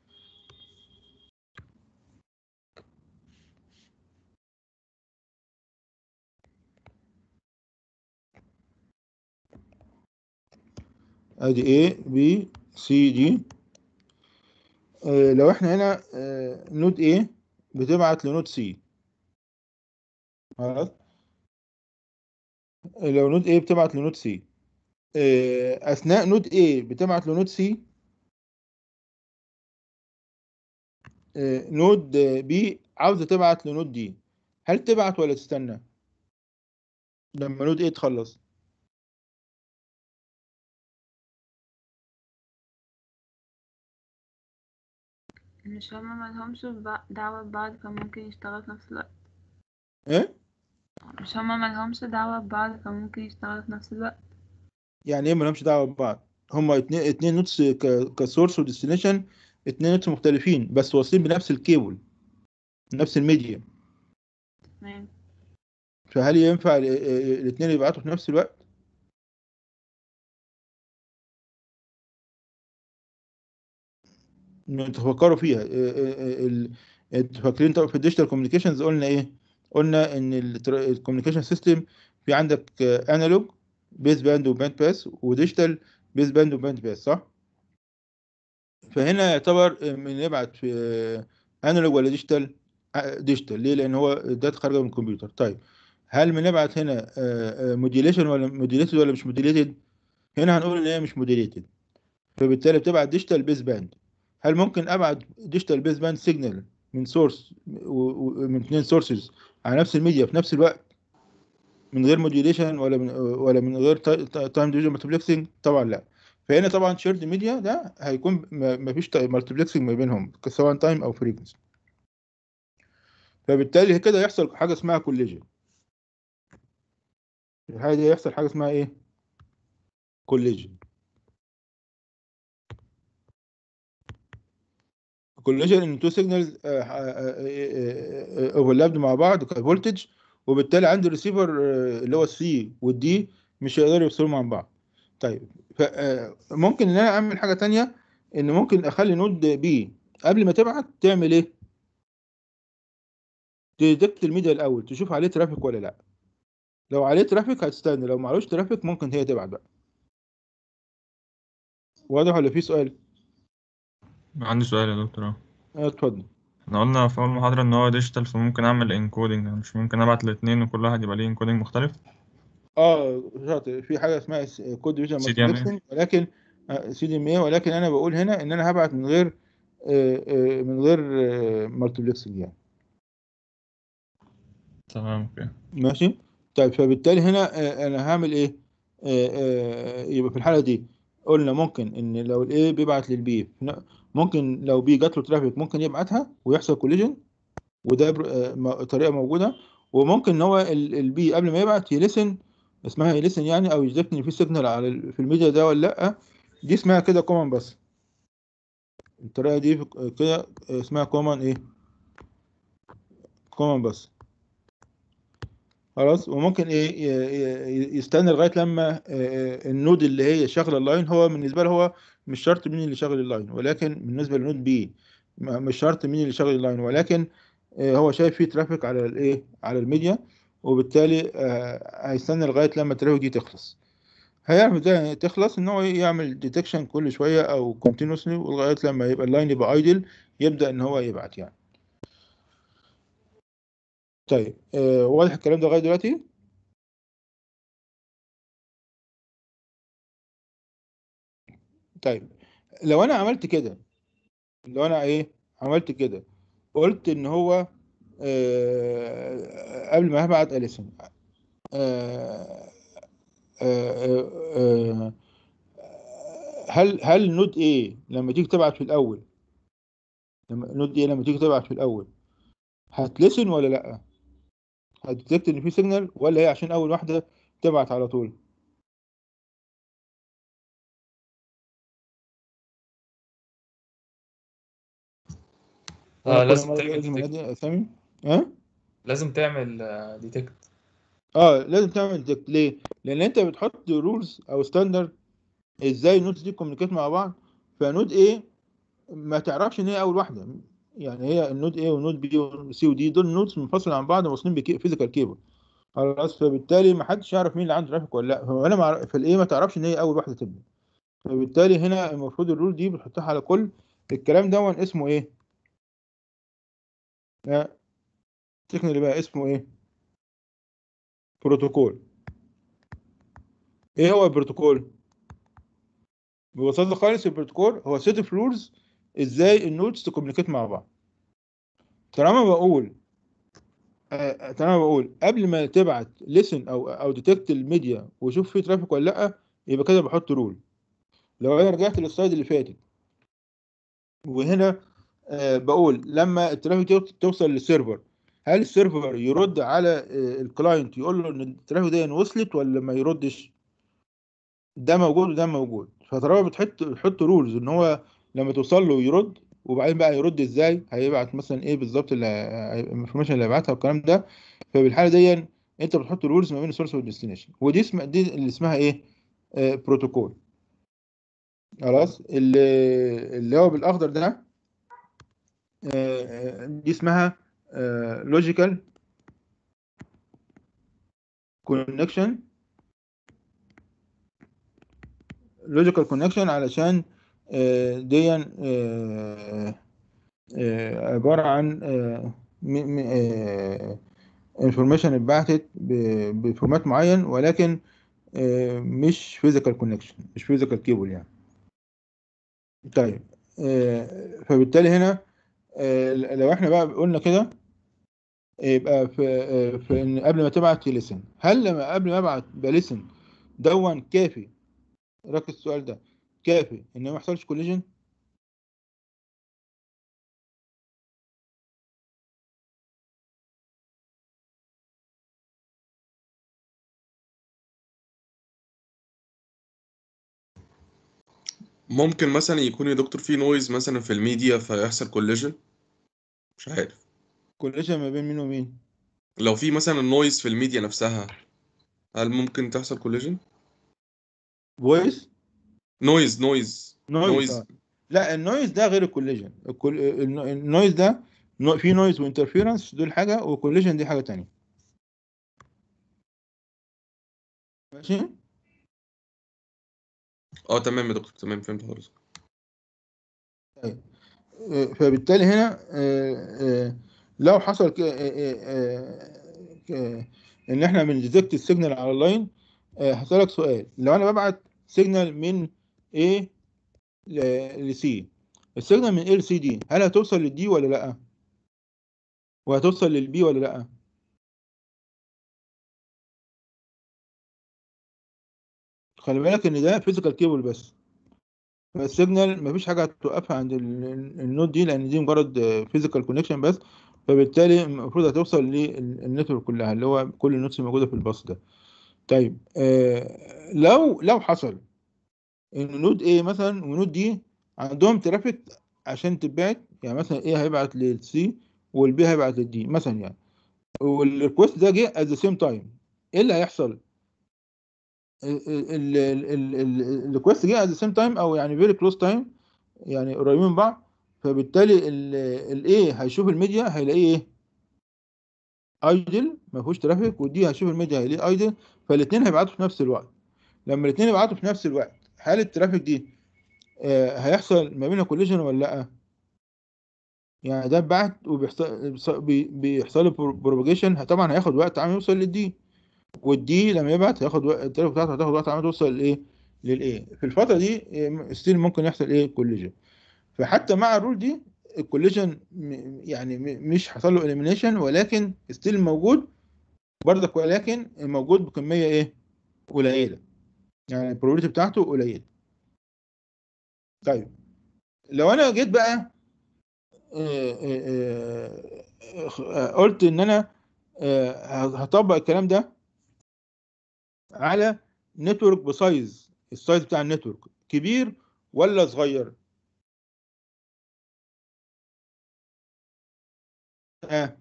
ادي A B C D آه، لو احنا هنا آه، نود A بتبعت لنود C خلاص لو نود A بتبعت لنود C آه، اثناء نود A بتبعت لنود C آه، نود B عاوزه تبعت لنود D هل تبعت ولا تستنى لما نود A تخلص مش هما ملهمش بع- دعوة ببعض فممكن يشتغلوا في نفس الوقت ايه مش هما ملهمش دعوة ببعض فممكن يشتغلوا في نفس الوقت يعني ايه مالهمش دعوه ببعض هما اتنين اتنين نوتس ك- كسورس وديستنيشن اتنين نوتس مختلفين بس واصلين بنفس الكيبل نفس الميديا تمام فهل ينفع ال- ال- الاتنين يبعتوا في نفس الوقت تفكروا فيها ال- ال- فاكرين طبعا في الديجيتال كوميونيكيشنز قلنا ايه قلنا ان الكوميونيكيشن سيستم في عندك انالوج بيز باند وباند باس وديجيتال بيز باند وباند باس صح فهنا يعتبر من يبعت في انالوج ولا ديجيتال ديجيتال ليه لان هو الداتا خارجه من الكمبيوتر طيب هل بنبعت هنا موديليشن ولا موديليتد ولا مش موديليتد هنا هنقول ان هي مش موديليتد فبالتالي بتبعت ديجيتال بيز باند هل ممكن ابعت ديجيتال بيز باند سيجنال من سورس من اثنين سورسز على نفس الميديا في نفس الوقت من غير موديوليشن ولا من ولا من غير تايم ديفيجن مالتيبلكسنج طبعا لا فهنا طبعا شيرد ميديا ده هيكون ما فيش مالتيبلكسنج ما بينهم سواء تايم او فريكونسي فبالتالي كده يحصل حاجه اسمها كوليجن الحاجه دي يحصل حاجه اسمها ايه كوليجن كوليجن ان تو سيجنالز اوفرلابد مع بعض كفولتج وبالتالي عندي الريسيفر اللي هو السي والدي مش هيقدروا يفصلوا مع بعض طيب ممكن ان انا اعمل حاجه تانية ان ممكن اخلي نود بي قبل ما تبعت تعمل ايه تديتكت الميديا الاول تشوف عليه ترافيك ولا لا لو عليه ترافيك هتستنى لو معلوش ترافيك ممكن هي تبعت بقى واضح ولا في سؤال عندي سؤال يا دكتور اه اتفضل احنا قلنا في اول محاضرة ان هو ديجيتال فممكن اعمل انكودنج مش ممكن ابعت الاتنين وكل واحد يبقى ليه انكودنج مختلف اه شاطر في حاجه اسمها كود ديفيجن CDMA. مالتيبلكسنج ولكن سي دي ام اي ولكن انا بقول هنا ان انا هبعت من غير آه، آه، من غير مالتيبلكسنج يعني تمام اوكي ماشي طيب فبالتالي هنا آه، انا هعمل ايه آه، آه، يبقى في الحاله دي قلنا ممكن ان لو الاي بيبعت للبي ممكن لو بي جات له ترافيك ممكن يبعتها ويحصل كوليجن وده بر- آه، م- طريقه موجوده وممكن ان هو البي قبل ما يبعت يلسن اسمها يلسن يعني او يدرك ان في سيجنال على ال- في الميديا ده ولا لا دي اسمها كده كومن بس الطريقه دي في- كده اسمها كومن ايه كومن بس خلاص وممكن ايه ي- ي- يستنى لغايه لما آه، النود اللي هي شغله اللاين هو بالنسبه له هو مش شرط مين اللي شغل اللاين ولكن بالنسبه لنود بي ما- مش شرط مين اللي شغل اللاين ولكن آه، هو شايف فيه ترافيك على الايه على الميديا وبالتالي آه، هيستنى لغايه لما الترافيك دي تخلص هيعرف ازاي تخلص ان هو يعمل ديتكشن كل شويه او كونتينوسلي لغايه لما يبقى اللاين يبقى ايدل يبدا ان هو يبعت يعني طيب آه، واضح الكلام ده لغايه دلوقتي طيب لو انا عملت كده لو انا ايه عملت كده قلت ان هو آه قبل ما هبعت اليسون آه آه آه هل هل نود ايه لما تيجي تبعت في الاول لما نود ايه لما تيجي تبعت في الاول هتلسن ولا لا هتديتكت ان في سيجنال ولا هي عشان اول واحده تبعت على طول آه كل لازم مرة تعمل بقول المرة detect. دي اسامي ها لازم تعمل ديتكت اه لازم تعمل ديتكت ليه لان انت بتحط رولز او ستاندرد ازاي النودز دي كوميونيكيت مع بعض فنود ايه ما تعرفش ان هي اول واحده يعني هي النود ايه والنود بي وسي ودي دول نودز منفصله عن بعض واصلين بفيزيكال كيبل خلاص فبالتالي ما حدش يعرف مين اللي عنده ترافيك ولا لا فانا مع... فالايه ما تعرفش ان هي اول واحده تبدا فبالتالي هنا المفروض الرول دي بتحطها على كل الكلام ده اسمه ايه لا تكنيكالي بقى اسمه ايه بروتوكول ايه هو البروتوكول ببساطه خالص البروتوكول هو سيت اوف رولز ازاي النودز تكوميونيكيت مع بعض طالما بقول آه، طالما بقول قبل ما تبعت ليسن او او ديتكت الميديا وشوف في ترافيك ولا لا يبقى كده بحط رول لو انا رجعت للسلايد اللي فاتت وهنا آه، بقول لما الترافيك تو- توصل للسيرفر هل السيرفر يرد على آه، الكلاينت يقول له ان الترافيك دي وصلت ولا ما يردش ده موجود وده موجود فطالما بتحط بتحط رولز ان هو لما توصل له يرد وبعدين بقى يرد ازاي هيبعت مثلا ايه بالظبط الانفورميشن اللي هيبعتها والكلام ده فبالحاله دي انت بتحط رولز ما بين السورس والديستنيشن ودي اسمها دي اللي اسمها ايه آه بروتوكول خلاص اللي اللي هو بالاخضر ده آه، آه، دي اسمها لوجيكال كونكشن لوجيكال كونكشن علشان آه، دي آه، آه، عبارة عن انفورميشن اتبعتت ب- بفورمات معين ولكن آه، مش فيزيكال كونكشن مش فيزيكال كيبل يعني طيب آه، فبالتالي هنا آه، لو احنا بقى قلنا كده يبقى في آه، في ان قبل ما تبعت تلسن هل لما قبل ما ابعت بلسن دون كافي ركز السؤال ده كافي ان ما يحصلش كوليجن ممكن مثلا يكون يا دكتور في نويز مثلا في الميديا فيحصل كوليجن مش عارف كوليجن ما بين مين ومين لو في مثلا نويز في الميديا نفسها هل ممكن تحصل كوليجن فويس نويز نويز نويز نويز آه. لا النويز ده غير الكوليجن الكل... النو- النويز ده نو- في نويز وانترفيرنس دول حاجه والكوليجن دي حاجه تانية ماشي اه تمام يا دكتور تمام فهمت حضرتك طيب آه، فبالتالي هنا آه، آه، لو حصل ك- آه، آه، آه، ك- ان احنا بنديتكت السيجنال على اللاين آه، هسألك سؤال لو انا ببعت سيجنال من A لسي السيجنال من ال سي دي هل هتوصل للدي ولا لا وهتوصل للبي ولا لا خلي بالك ان ده فيزيكال كيبل بس فالسيجنال مفيش حاجه هتوقفها عند ال- ال- النود دي لان دي مجرد فيزيكال كونكشن بس فبالتالي المفروض هتوصل للنتورك كلها اللي هو كل النودز الموجوده في الباص ده طيب آه لو لو حصل ان نود A مثلا ونود D عندهم ترافيك عشان تتبعت يعني مثلا A هيبعت للسي والبي هيبعت للدي مثلا يعني والريكوست ده جه at the same time ايه اللي هيحصل؟ الريكوست جه at the same time او يعني very close time يعني قريبين من بعض فبالتالي الاي هيشوف الميديا هيلاقيه ايه؟ ايدل ما فيهوش ترافيك والدي هيشوف الميديا هيلاقيه ايدل فالاثنين هيبعتوا في نفس الوقت لما الاثنين يبعتوا في نفس الوقت هل الترافيك دي آه، هيحصل ما بينها كوليجن ولا لا يعني ده بعت وبيحصل بي- بيحصل له بروباجيشن طبعا هياخد وقت عم يوصل للدي والدي لما يبعت هياخد وقت الترافيك بتاعته هتاخد وقت عم توصل لايه للايه في الفتره دي ستيل ممكن يحصل ايه كوليجن فحتى مع الرول دي الكوليجن م- يعني م- مش حصل له اليمينيشن ولكن ستيل موجود برضك ولكن موجود بكميه ايه قليله يعني البروبابيلتي بتاعته قليله طيب لو انا جيت بقى آه، آه، آه، قلت ان انا آه، هطبق الكلام ده على نتورك بسايز السايز بتاع النتورك كبير ولا صغير اه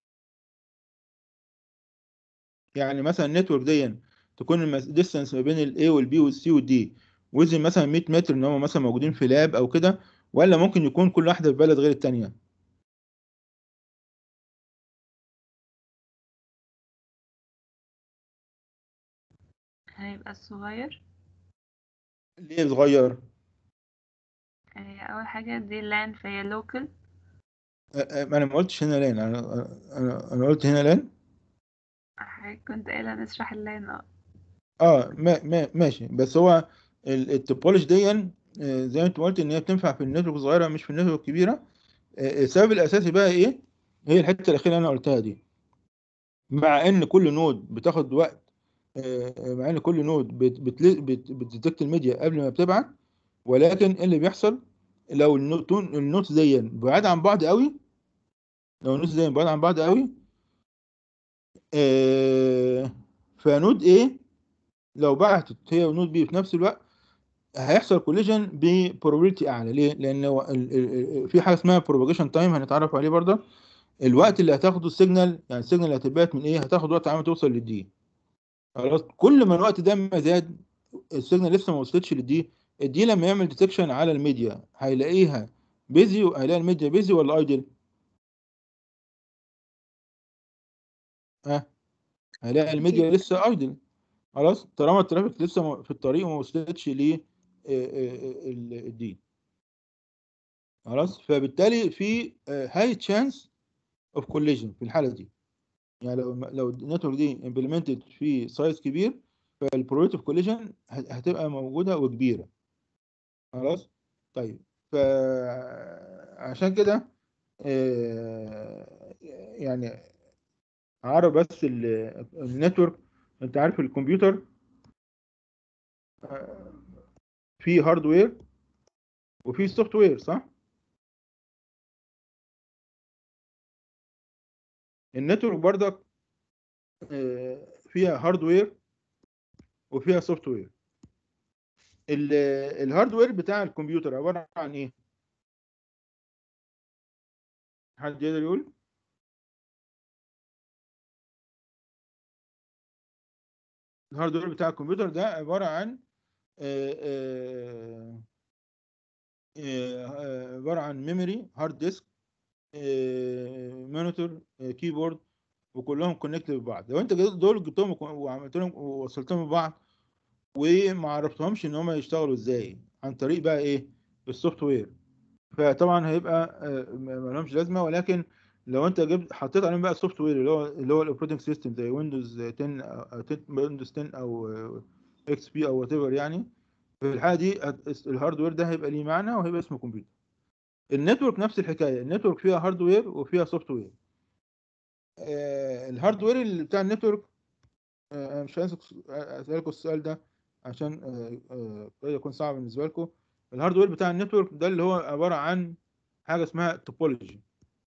يعني مثلا النتورك دي تكون الديستانس ما بين الاي والبي والسي والدي وزن مثلا 100 متر ان هم مثلا موجودين في لاب او كده ولا ممكن يكون كل واحده في بلد غير التانيه هيبقى الصغير ليه صغير آه، أول حاجة دي لان فهي لوكال آه، آه، انا ما قلتش هنا لان انا انا انا قلت هنا لان كنت قايلة نشرح اللان اه اه ما ما ماشي بس هو ال- التوبولوجي دي آه، زي ما انت قلت ان هي بتنفع في النتورك الصغيره مش في النتورك الكبيره آه، السبب الاساسي بقى ايه هي الحته الاخيره اللي انا قلتها دي مع ان كل نود بتاخد وقت آه، مع ان كل نود بت- بتل- بت- بتديتكت الميديا قبل ما بتبعت ولكن إيه اللي بيحصل لو النوت النوتس دي بعاد عن بعض قوي لو النوتس دي بعاد عن بعض قوي آه، فنود A لو بعتت هي ونود B في نفس الوقت هيحصل كوليجن ببروبابيلتي اعلى ليه؟ لان هو ال- ال- ال- في حاجه اسمها بروباجيشن تايم هنتعرف عليه برضه الوقت اللي هتاخده السيجنال يعني السيجنال اللي هتبعت من ايه هتاخد وقت عم توصل للدي خلاص كل ما الوقت ده ما زاد السيجنال لسه ما وصلتش للدي الدي لما يعمل ديتكشن على الميديا هيلاقيها بيزي هيلاقي الميديا بيزي ولا ايدل ها هيلاقي الميديا لسه ايدل خلاص طالما الترافيك لسه م- في الطريق وما وصلتش ل الدي خلاص فبالتالي في هاي تشانس اوف كوليجن في الحاله دي يعني لو لو النتورك دي امبلمنتد في سايز كبير فالبروبابيلتي اوف كوليجن هتبقى موجوده وكبيره خلاص طيب فعشان كده آه، يعني عرف بس ال- النتورك انت عارف الكمبيوتر آه، فيه هاردوير وفيه سوفت وير صح النتورك برضك آه، فيها هاردوير وفيها سوفت وير ال- الهاردوير بتاع الكمبيوتر عبارة عن ايه حد يقدر يقول الهاردوير بتاع الكمبيوتر ده عبارة عن آه، آه، آه، عبارة عن ميموري هارد ديسك مونيتور كيبورد وكلهم كونكت ببعض لو انت جبت دول جبتهم وك- وعملت لهم ووصلتهم ببعض وما عرفتهمش ان هم يشتغلوا ازاي عن طريق بقى ايه السوفت وير فطبعا هيبقى آه، ما ما لهمش لازمه ولكن لو انت جبت حطيت عليهم بقى السوفت وير اللي هو اللي هو الاوبريتنج سيستم زي ويندوز 10 او ويندوز 10 او اكس بي او وات ايفر يعني في الحاله دي هت- الهاردوير ده هيبقى ليه معنى وهيبقى اسمه كمبيوتر النتورك نفس الحكايه النتورك فيها هاردوير وفيها سوفت وير آه الهاردوير اللي بتاع النتورك آه انا مش عايز اسالكم السؤال ده عشان آه آه قد يكون صعب بالنسبه لكم الهاردوير بتاع النتورك ده اللي هو عباره عن حاجه اسمها توبولوجي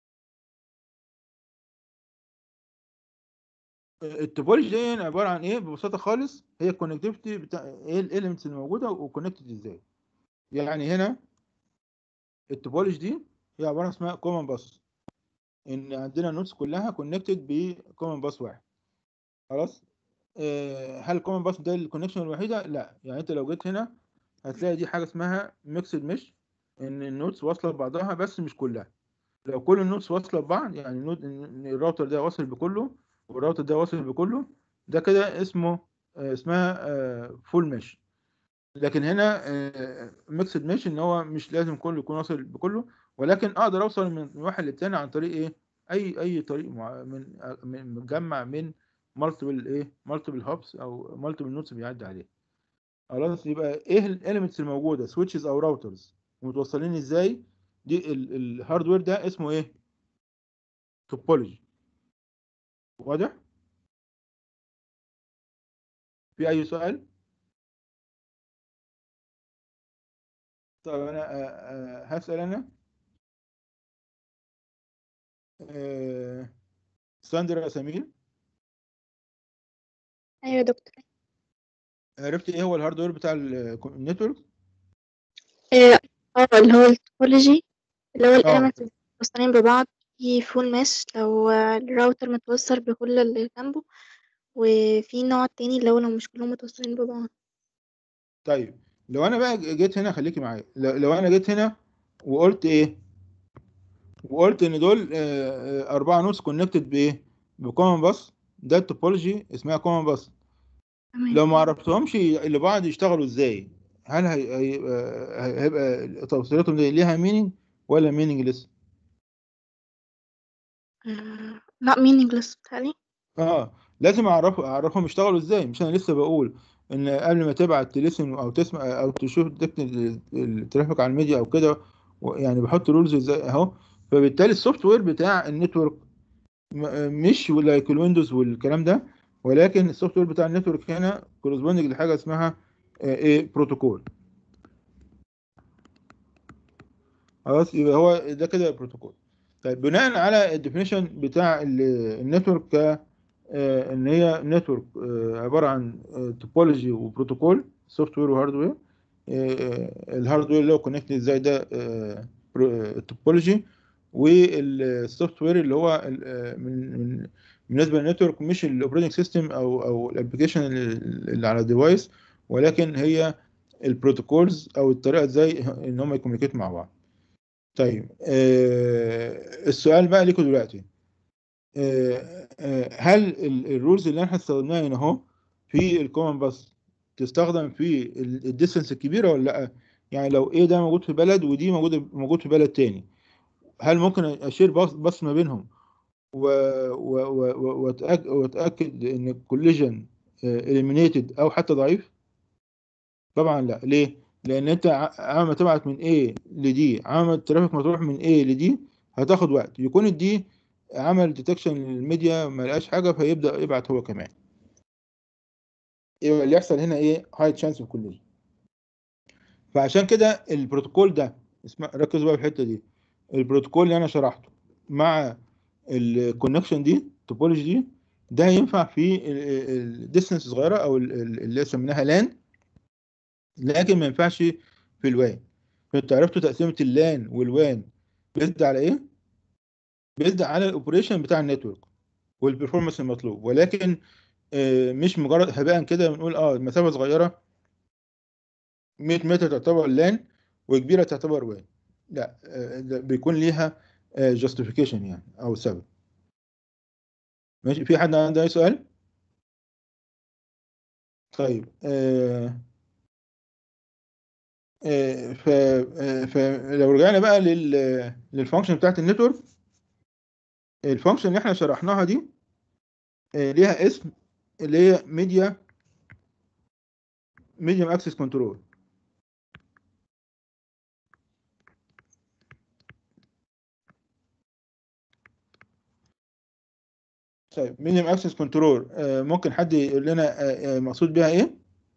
التوبولوجي دي عباره عن ايه ببساطه خالص هي الكونكتيفيتي بتاع ايه الاليمنتس الموجوده وكونكتد ازاي يعني هنا التوبولوجي دي هي عباره عن اسمها كومن باس ان عندنا النودز كلها كونكتد بكومن باس واحد خلاص آه، هل الكومن باس ده الكونكشن الوحيده لا يعني انت لو جيت هنا هتلاقي دي حاجه اسمها ميكسد مش ان النودز واصله ببعضها بس مش كلها لو كل النودز واصله ببعض يعني النود إن الراوتر ده واصل بكله والراوتر ده واصل بكله ده كده اسمه آه، اسمها فول مش لكن هنا ميكسد مش ان هو مش لازم كله يكون واصل بكله ولكن اقدر اوصل من واحد للتاني عن طريق ايه اي اي طريق مع من من مجمع من مالتيبل ايه مالتيبل هوبس او مالتيبل نودز بيعدي عليه خلاص يبقى ايه الاليمنتس الموجوده سويتشز او راوترز متوصلين ازاي دي الهاردوير ده اسمه ايه توبولوجي واضح في اي سؤال طب انا آه، آه، هسأل انا آه، ساندرا سمير ايوه يا دكتور عرفت ايه هو الهاردوير بتاع ال- النتورك اه آه، اللي هو التوبولوجي اللي هو اه الاليمنتس متوصلين ببعض في فول مش لو آه، الراوتر متوصل بكل اللي جنبه وفي نوع تاني اللي هو لو مش كلهم متوصلين ببعض طيب لو انا بقى جيت هنا خليكي معايا لو لو انا جيت هنا وقلت ايه وقلت ان دول آه، آه، اربعه نودز كونكتد بايه بكومن باس ده التوبولوجي اسمها كومن باس تمام لو ما عرفتهمش لبعض يشتغلوا ازاي هل هي- هيبقى هيبقى توصيلاتهم دي ليها مينينج ولا مينينجلس آه، لا meaningless بتهيألي اه لازم اعرف اعرفهم يشتغلوا ازاي مش انا لسه بقول ان قبل ما تبعت تلسن او تسمع او تشوف تكتب الترافيك على الميديا او كده و- يعني بحط رولز ازاي اهو فبالتالي السوفت وير بتاع النتورك م- مش لايك الويندوز والكلام ده ولكن السوفت وير بتاع النتورك هنا كورسبوندنج لحاجه اسمها آه، ايه بروتوكول خلاص يبقى هو ده كده بروتوكول طيب بناء على الديفينيشن بتاع النتورك ك آه، ان هي نتورك عباره عن توبولوجي وبروتوكول سوفت وير وهاردوير الهاردوير اللي هو كونكت ازاي ده التوبولوجي والسوفت وير اللي هو ال- آه، من من بالنسبه للنتورك مش الاوبريتنج سيستم او او الابلكيشن اللي على الديفايس ولكن هي البروتوكولز او الطريقه ازاي ان هم يكوميونيكيت مع بعض طيب آه السؤال بقى ليكم دلوقتي آه آه هل الرولز اللي احنا استخدمناها هنا اهو في الكومن باس تستخدم في الديستنس الكبيره ولا لا يعني لو ايه ده موجود في بلد ودي موجود موجود في بلد تاني هل ممكن اشير بص, بص ما بينهم و- و- و- و- وأتأك- واتاكد ان الكوليجن اليمينيتد او حتى ضعيف طبعا لا ليه لان انت ع- عم ما تبعت من A لدي عم الترافيك ما تروح من A لدي هتاخد وقت يكون الدي عمل ديتكشن للميديا ما لقاش حاجه فيبدا يبعت هو كمان يبقى اللي يحصل هنا ايه هاي تشانس اوف كوليجن فعشان كده البروتوكول ده اسمع ركز بقى في الحته دي البروتوكول اللي انا شرحته مع الكونكشن دي التوبولوجي دي ده ينفع في الديستنس صغيره او ال- ال- اللي سميناها لان لكن ما ينفعش في الوان فانت عرفتوا تقسيمه اللان والوان بيزد على ايه بيزد على الاوبريشن بتاع النتورك والبرفورمانس المطلوب ولكن آه، مش مجرد هباء كده بنقول اه المسافه صغيره 100 متر تعتبر لان وكبيره تعتبر وان لا آه، ده بيكون ليها جاستيفيكيشن يعني او سبب ماشي في حد عنده اي سؤال طيب آه آه ف آه، فلو رجعنا بقى لل للفانكشن بتاعت النتورك الفانكشن اللي احنا شرحناها دي آه، ليها اسم اللي هي ميديا ميديوم اكسس كنترول طيب ميديم اكسس كنترول ممكن حد يقول لنا آه، آه، مقصود بيها ايه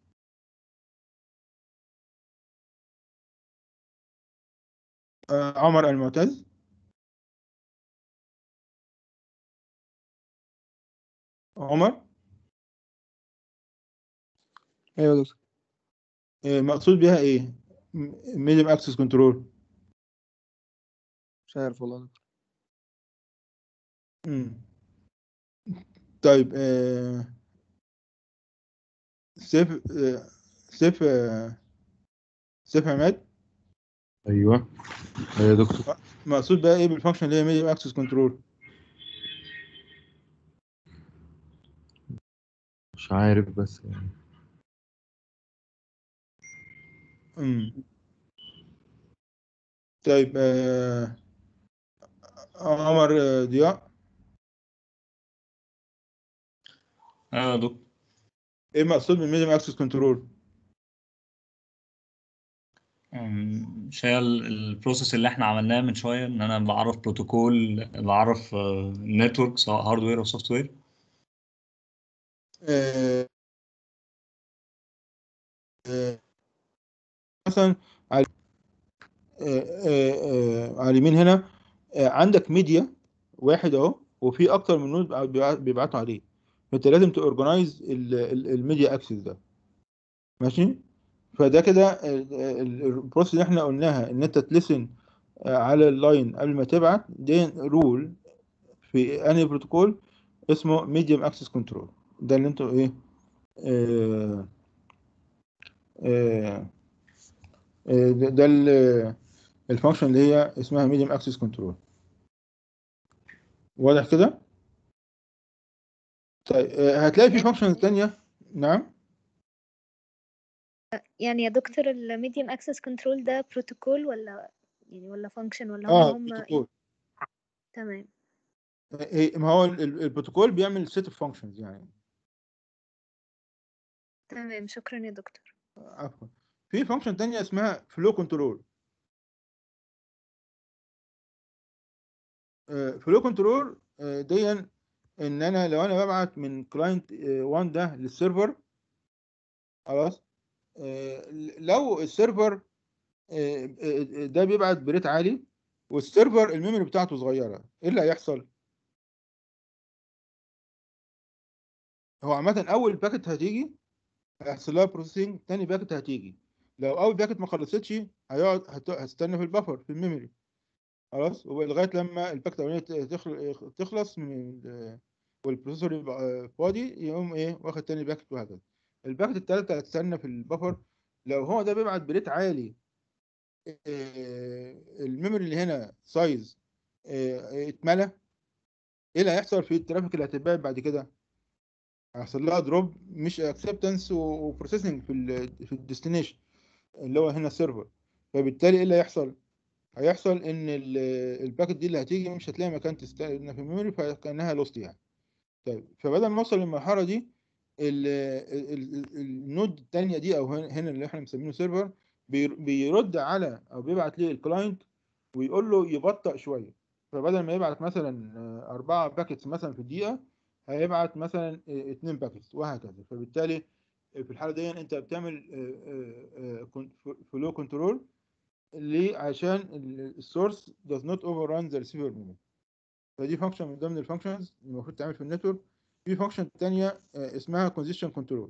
آه، عمر المعتز عمر ايوه يا دكتور آه، مقصود بيها ايه ميديم اكسس كنترول مش عارف والله يا دكتور مم. طيب آه، سيف آه، سيف آه، سيف عماد ايوه ايوه يا دكتور مقصود بقى ايه بالفانكشن اللي هي ميديم اكسس كنترول مش عارف بس يعني امم طيب آه، عمر آه، ضياء ايوه يا دكتور ايه مقصود بالميديم اكسس كنترول أم، مش هي ال- البروسيس اللي احنا عملناها من شويه ان انا بعرف بروتوكول بعرف نتورك سواء هاردوير او سوفت وير آه، آه، مثلا على آه، آه، آه، على اليمين هنا آه، عندك ميديا واحد اهو وفي اكتر من نود بيبع- بيبعتوا عليه فانت لازم تورجنايز الميديا اكسس ده ماشي فده كده ال- ال- البروسيس اللي احنا قلناها ان انت تلسن على اللاين قبل ما تبعت دي رول في انهي بروتوكول اسمه ميديوم اكسس كنترول ده اللي انتوا ايه آه آه آه، ده ده ال- الفانكشن اللي هي اسمها ميديوم اكسس كنترول واضح كده طيب آه، هتلاقي في فانكشن تانية نعم يعني يا دكتور الميديم اكسس كنترول ده بروتوكول ولا يعني ولا فانكشن ولا هم اه هم بروتوكول تمام آه، ما هو ال- ال- البروتوكول بيعمل سيت اوف فانكشنز يعني تمام شكرا يا دكتور عفوا في فانكشن تانية اسمها فلو كنترول فلو كنترول دي ان انا لو انا ببعت من كلاينت 1 ده للسيرفر خلاص آه، لو السيرفر آه، آه، ده بيبعت بريت عالي والسيرفر الميموري بتاعته صغيره ايه اللي هيحصل هو عامه اول باكت هتيجي هيحصل لها بروسيسنج تاني باكت هتيجي لو اول باكت ما خلصتش هيقعد هت- هتستنى في البفر في الميموري خلاص لغايه لما الباكت الاولانيه تخل- تخلص من ال- والبروسيسور يبقى فاضي يقوم ايه واخد تاني باكت وهكذا الباكت التالتة هتستنى في البفر لو هو ده بيبعت بريت عالي آه، الميموري اللي هنا سايز آه، اتملى ايه اللي هيحصل في الترافيك اللي هتتبعت بعد كده هيحصل لها دروب مش اكسبتنس وبروسيسنج في ال في الديستنيشن اللي هو هنا السيرفر فبالتالي ايه اللي هيحصل هيحصل ان ال- الباكت دي اللي هتيجي مش هتلاقي مكان تستنى في الميموري فكانها لوست يعني طيب فبدل ما اوصل للمرحله دي ال- ال- ال- النود التانية دي او هنا هنا اللي احنا مسمينه سيرفر بير- بيرد على او بيبعت ليه الكلاينت ويقول له يبطأ شويه فبدل ما يبعت مثلا آه، أربعة باكيتس مثلا في الدقيقة هيبعت مثلا آه، اتنين باكيتس وهكذا فبالتالي في الحالة دي انت بتعمل فلو كنترول ليه عشان السورس does not overrun the receiver memory فدي فانكشن من ضمن الفانكشنز المفروض تعمل في النتورك في فانكشن تانية آه، اسمها congestion control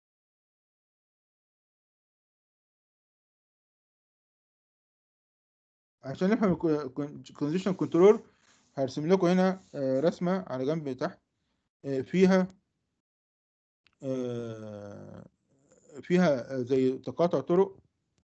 عشان نفهم الكونجيشن كنترول هرسم لكم هنا آه، رسمة على جنب تحت آه، فيها آه، فيها آه، زي تقاطع طرق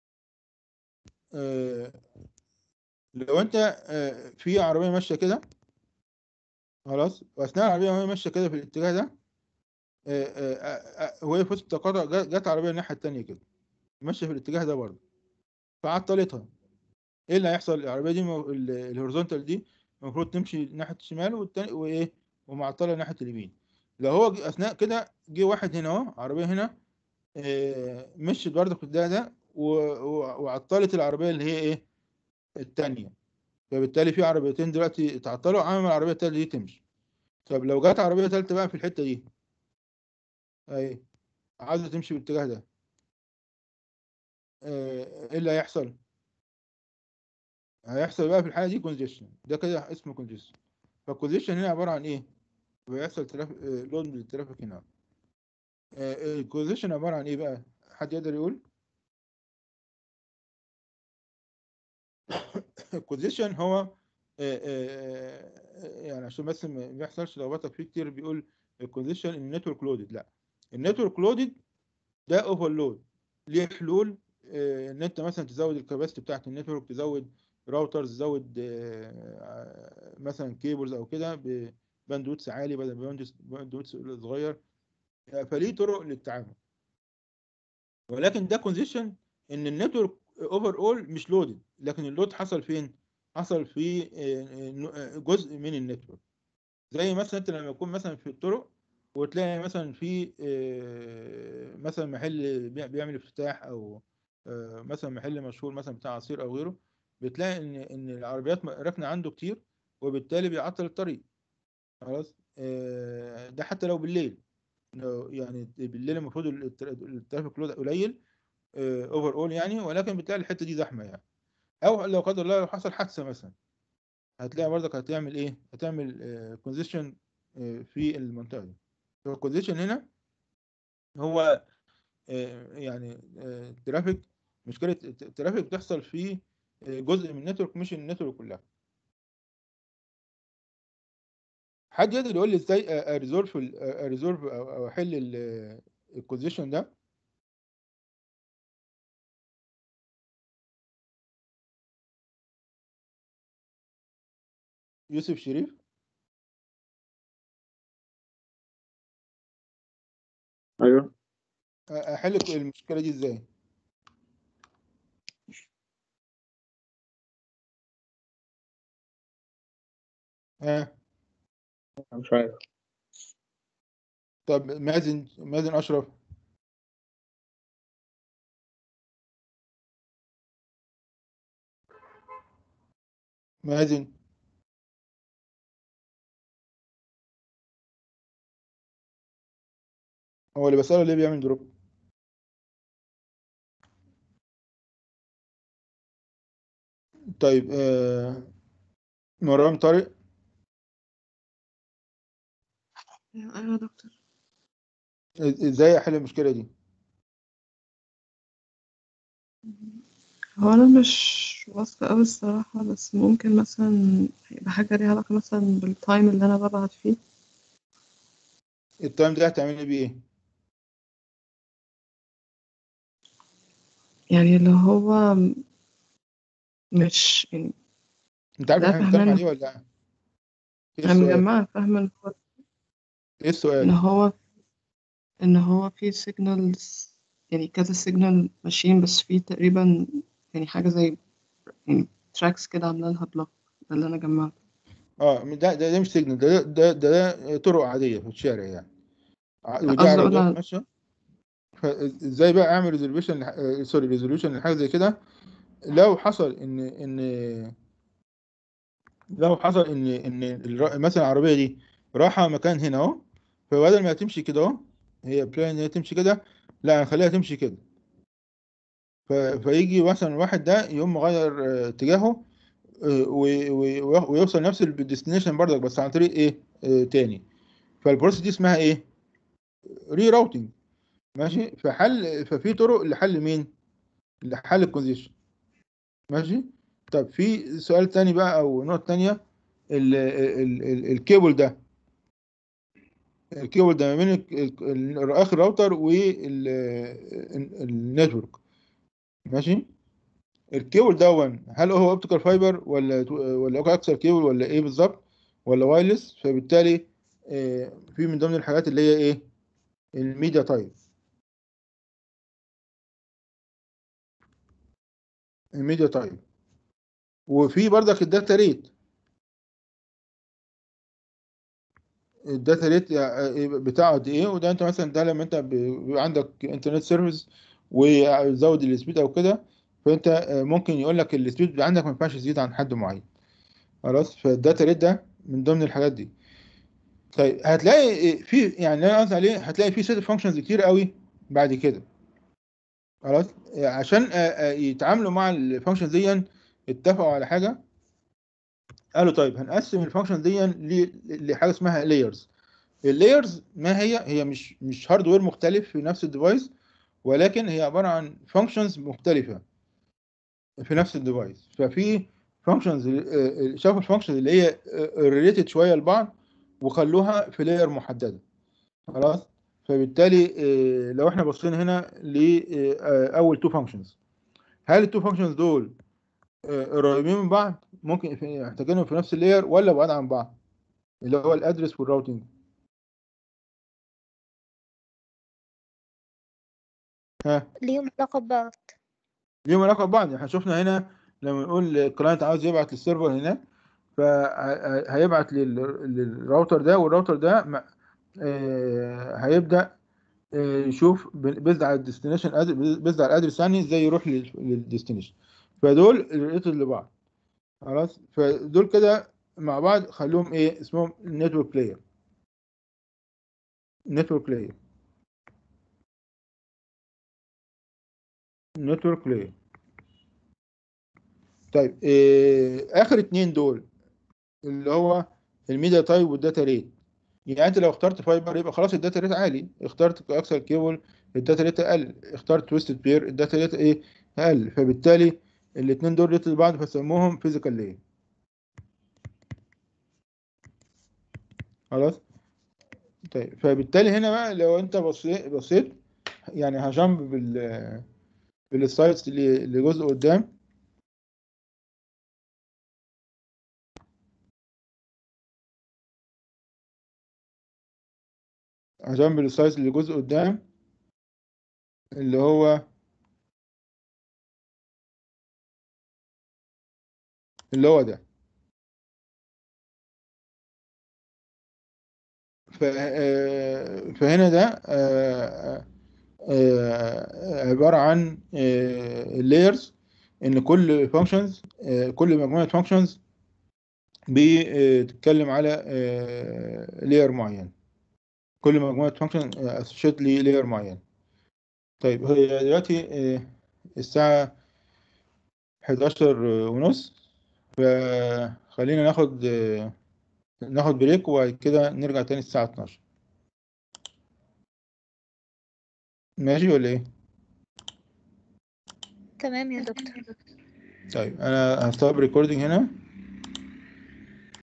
آه، لو انت آه، في عربية ماشية كده خلاص واثناء العربية وهي ماشية كده في الاتجاه ده آه، آه، آه، آه، وهي في وسط التقاطع جا- جت عربية الناحية التانية كده ماشية في الاتجاه ده برضه فعطلتها ايه اللي هيحصل العربية دي مو- ال- الهوريزونتال دي المفروض تمشي ناحية الشمال والتاني وايه ومعطلة ناحية اليمين لو هو ج- اثناء كده جه واحد هنا اهو عربية هنا آه، مشيت برضه في الاتجاه ده و- و- وعطلت العربية اللي هي ايه التانية فبالتالي في عربيتين دلوقتي اتعطلوا عامل العربية التانية دي تمشي طب لو جت عربيه ثالثه بقى في الحته دي اهي عايزه تمشي بالاتجاه ده آه، ايه اللي هيحصل هيحصل بقى في الحاله دي كونجيشن ده كده اسمه كونجيشن فالكونجيشن هنا عباره عن ايه بيحصل ترافيك لود للترافيك هنا الكونجيشن عباره عن ايه بقى حد يقدر يقول الكونجيشن هو آه، آه، يعني عشان بس ما ما يحصلش لخبطه فيه كتير بيقول الكونجيشن النتورك لودد لا النتورك لودد ده اوفرلود ليه حلول آه، ان انت مثلا تزود الكباسيتي بتاعت النتورك تزود راوترز تزود آه، مثلا كيبلز او كده بباندويتس عالي بدل باندويتس باندويتس صغير آه، فليه طرق للتعامل ولكن ده كونجيشن ان النتورك اوفر اول مش لودد لكن اللود حصل فين حصل في آه، آه، جزء من النتورك زي مثلا انت لما يكون مثلا في الطرق وتلاقي مثلا في آه، مثلا محل بيع- بيعمل افتتاح او آه، مثلا محل مشهور مثلا بتاع عصير او غيره بتلاقي ان ان العربيات م- راكنه عنده كتير وبالتالي بيعطل الطريق خلاص آه، ده حتى لو بالليل لو- يعني بالليل المفروض التر- الترافيك لود قليل اوفر اول يعني ولكن بتلاقي الحته دي زحمه يعني او لو قدر الله لو حصل حادثه مثلا هتلاقي برضك هتعمل ايه هتعمل كونجيشن في المنطقه دي الكونجيشن هنا هو آه، يعني الترافيك مشكله الت- الترافيك بتحصل في آه، جزء من النتورك مش النتورك كلها حد يقدر يقول لي ازاي اريزولف اريزولف او أو احل الكونجيشن ده يوسف شريف ايوه احل المشكله دي ازاي ها مش عارف طب مازن مازن اشرف مازن هو اللي بسأله ليه بيعمل دروب طيب آه مرام طارق ايوه يا دكتور إز- ازاي احل المشكله دي هو انا مش واثقة اوي الصراحة بس ممكن مثلا يبقى حاجة ليها علاقة مثلا بالتايم اللي انا ببعت فيه التايم ده هتعملي بيه ايه يعني اللي هو مش يعني انت عارف ده احنا بنتكلم فاهمان عليه ولا لا ايه انا السؤال مجمعة فاهمة ان هو ايه السؤال ان هو ان هو في سيجنالز يعني كذا سيجنال ماشيين بس في تقريبا يعني حاجة زي يعني تراكس كده عاملة لها بلوك ده اللي انا جمعته اه ده ده, ده مش سيجنال ده ده, ده ده طرق عاديه في الشارع يعني ع- ودي قصدي اقول عربيات على- ماشيه فازاي بقى اعمل ريزولوشن سوري ريزولوشن لحاجه زي كده لو حصل ان ان لو حصل ان ان الر- مثلا العربيه دي رايحه مكان هنا اهو فبدل ما تمشي كده اهو هي بلان ان هي تمشي كده لا هنخليها تمشي كده ف- فيجي مثلا الواحد ده يقوم مغير آه، اتجاهه آه، و- و- ويوصل نفس الديستنيشن برضك بس عن طريق ايه آه، تاني فالبروسيس دي اسمها ايه ري راوتنج ماشي فحل ففي طرق لحل مين لحل الكونجيشن ماشي طب في سؤال تاني بقى او نقطة تانية ال- ال- ال- الكيبل ده الكيبل ده ما بين ال- ال- ال- اخر راوتر والنتورك ماشي الكيبل دون هل هو اوبتيكال فايبر ولا ولا اكسر كيبل ولا ايه بالظبط ولا وايرلس فبالتالي آه، في من ضمن الحاجات اللي هي ايه الميديا تايب الميديا تايب وفي برضك الداتا ريت الداتا ريت بتاعه قد ايه وده انت مثلا ده لما انت ب- بيبقى عندك انترنت سيرفيس وزود السبيد او كده فانت آه، ممكن يقول لك السبيد عندك ما ينفعش يزيد عن حد معين خلاص فالداتا ريت ده من ضمن الحاجات دي طيب هتلاقي في يعني اللي انا قصدي عليه هتلاقي في سيت فانكشنز كتير قوي بعد كده خلاص عشان آه، آه، يتعاملوا مع الفانكشنز دي اتفقوا على حاجه قالوا طيب هنقسم الفانكشنز دي ل- لحاجه اسمها لايرز اللايرز ما هي هي مش مش هاردوير مختلف في نفس الديفايس ولكن هي عباره عن فانكشنز مختلفه في نفس الديفايس ففي فانكشنز شافوا الفانكشنز اللي هي ريليتد شويه لبعض وخلوها في لاير محدده خلاص فبالتالي آه، لو احنا بصينا هنا لاول تو فانكشنز هل التو فانكشنز دول آه، قريبين من بعض ممكن في- محتاجينهم في نفس اللاير ولا بعاد عن بعض اللي هو الادرس والراوتنج ها ليهم علاقة ببعض ليهم علاقه ببعض احنا شفنا هنا لما نقول الكلاينت عاوز يبعت للسيرفر هناك فهيبعت للراوتر ده والراوتر ده م- آه، هيبدا آه، يشوف بيزد على الديستنيشن بيزد على الادرس يعني ازاي يروح للديستنيشن فدول ريليتد لبعض خلاص فدول كده مع بعض خلوهم ايه اسمهم نتورك لاير نتورك لاير نتورك لاير طيب إيه اخر اتنين دول اللي هو الميديا تايب والداتا ريت يعني انت لو اخترت فايبر يبقى خلاص الداتا ريت عالي اخترت اكسل كيبل الداتا ريت اقل اخترت تويستد بير الداتا ريت ايه اقل فبالتالي الاتنين دول ريت لبعض فسموهم فيزيكال لاير خلاص طيب فبالتالي هنا بقى لو انت بصيت بصيت يعني هجنب بال بالسلايدز اللي لجزء قدام هجنب السلايدز اللي جزء قدام اللي هو اللي هو ده ف- آه، فهنا ده آه، آه، عبارة عن اللايرز ان كل فانكشنز كل مجموعة فانكشنز بتتكلم على لاير معين كل مجموعة فانكشن اسوشيت لي لاير معين طيب هي دلوقتي آه، الساعة 11 ونص فخلينا ناخد آه، ناخد بريك وبعد كده نرجع تاني الساعة 12 ماشي ولا ايه؟ تمام يا دكتور طيب انا هستوب ريكوردينج هنا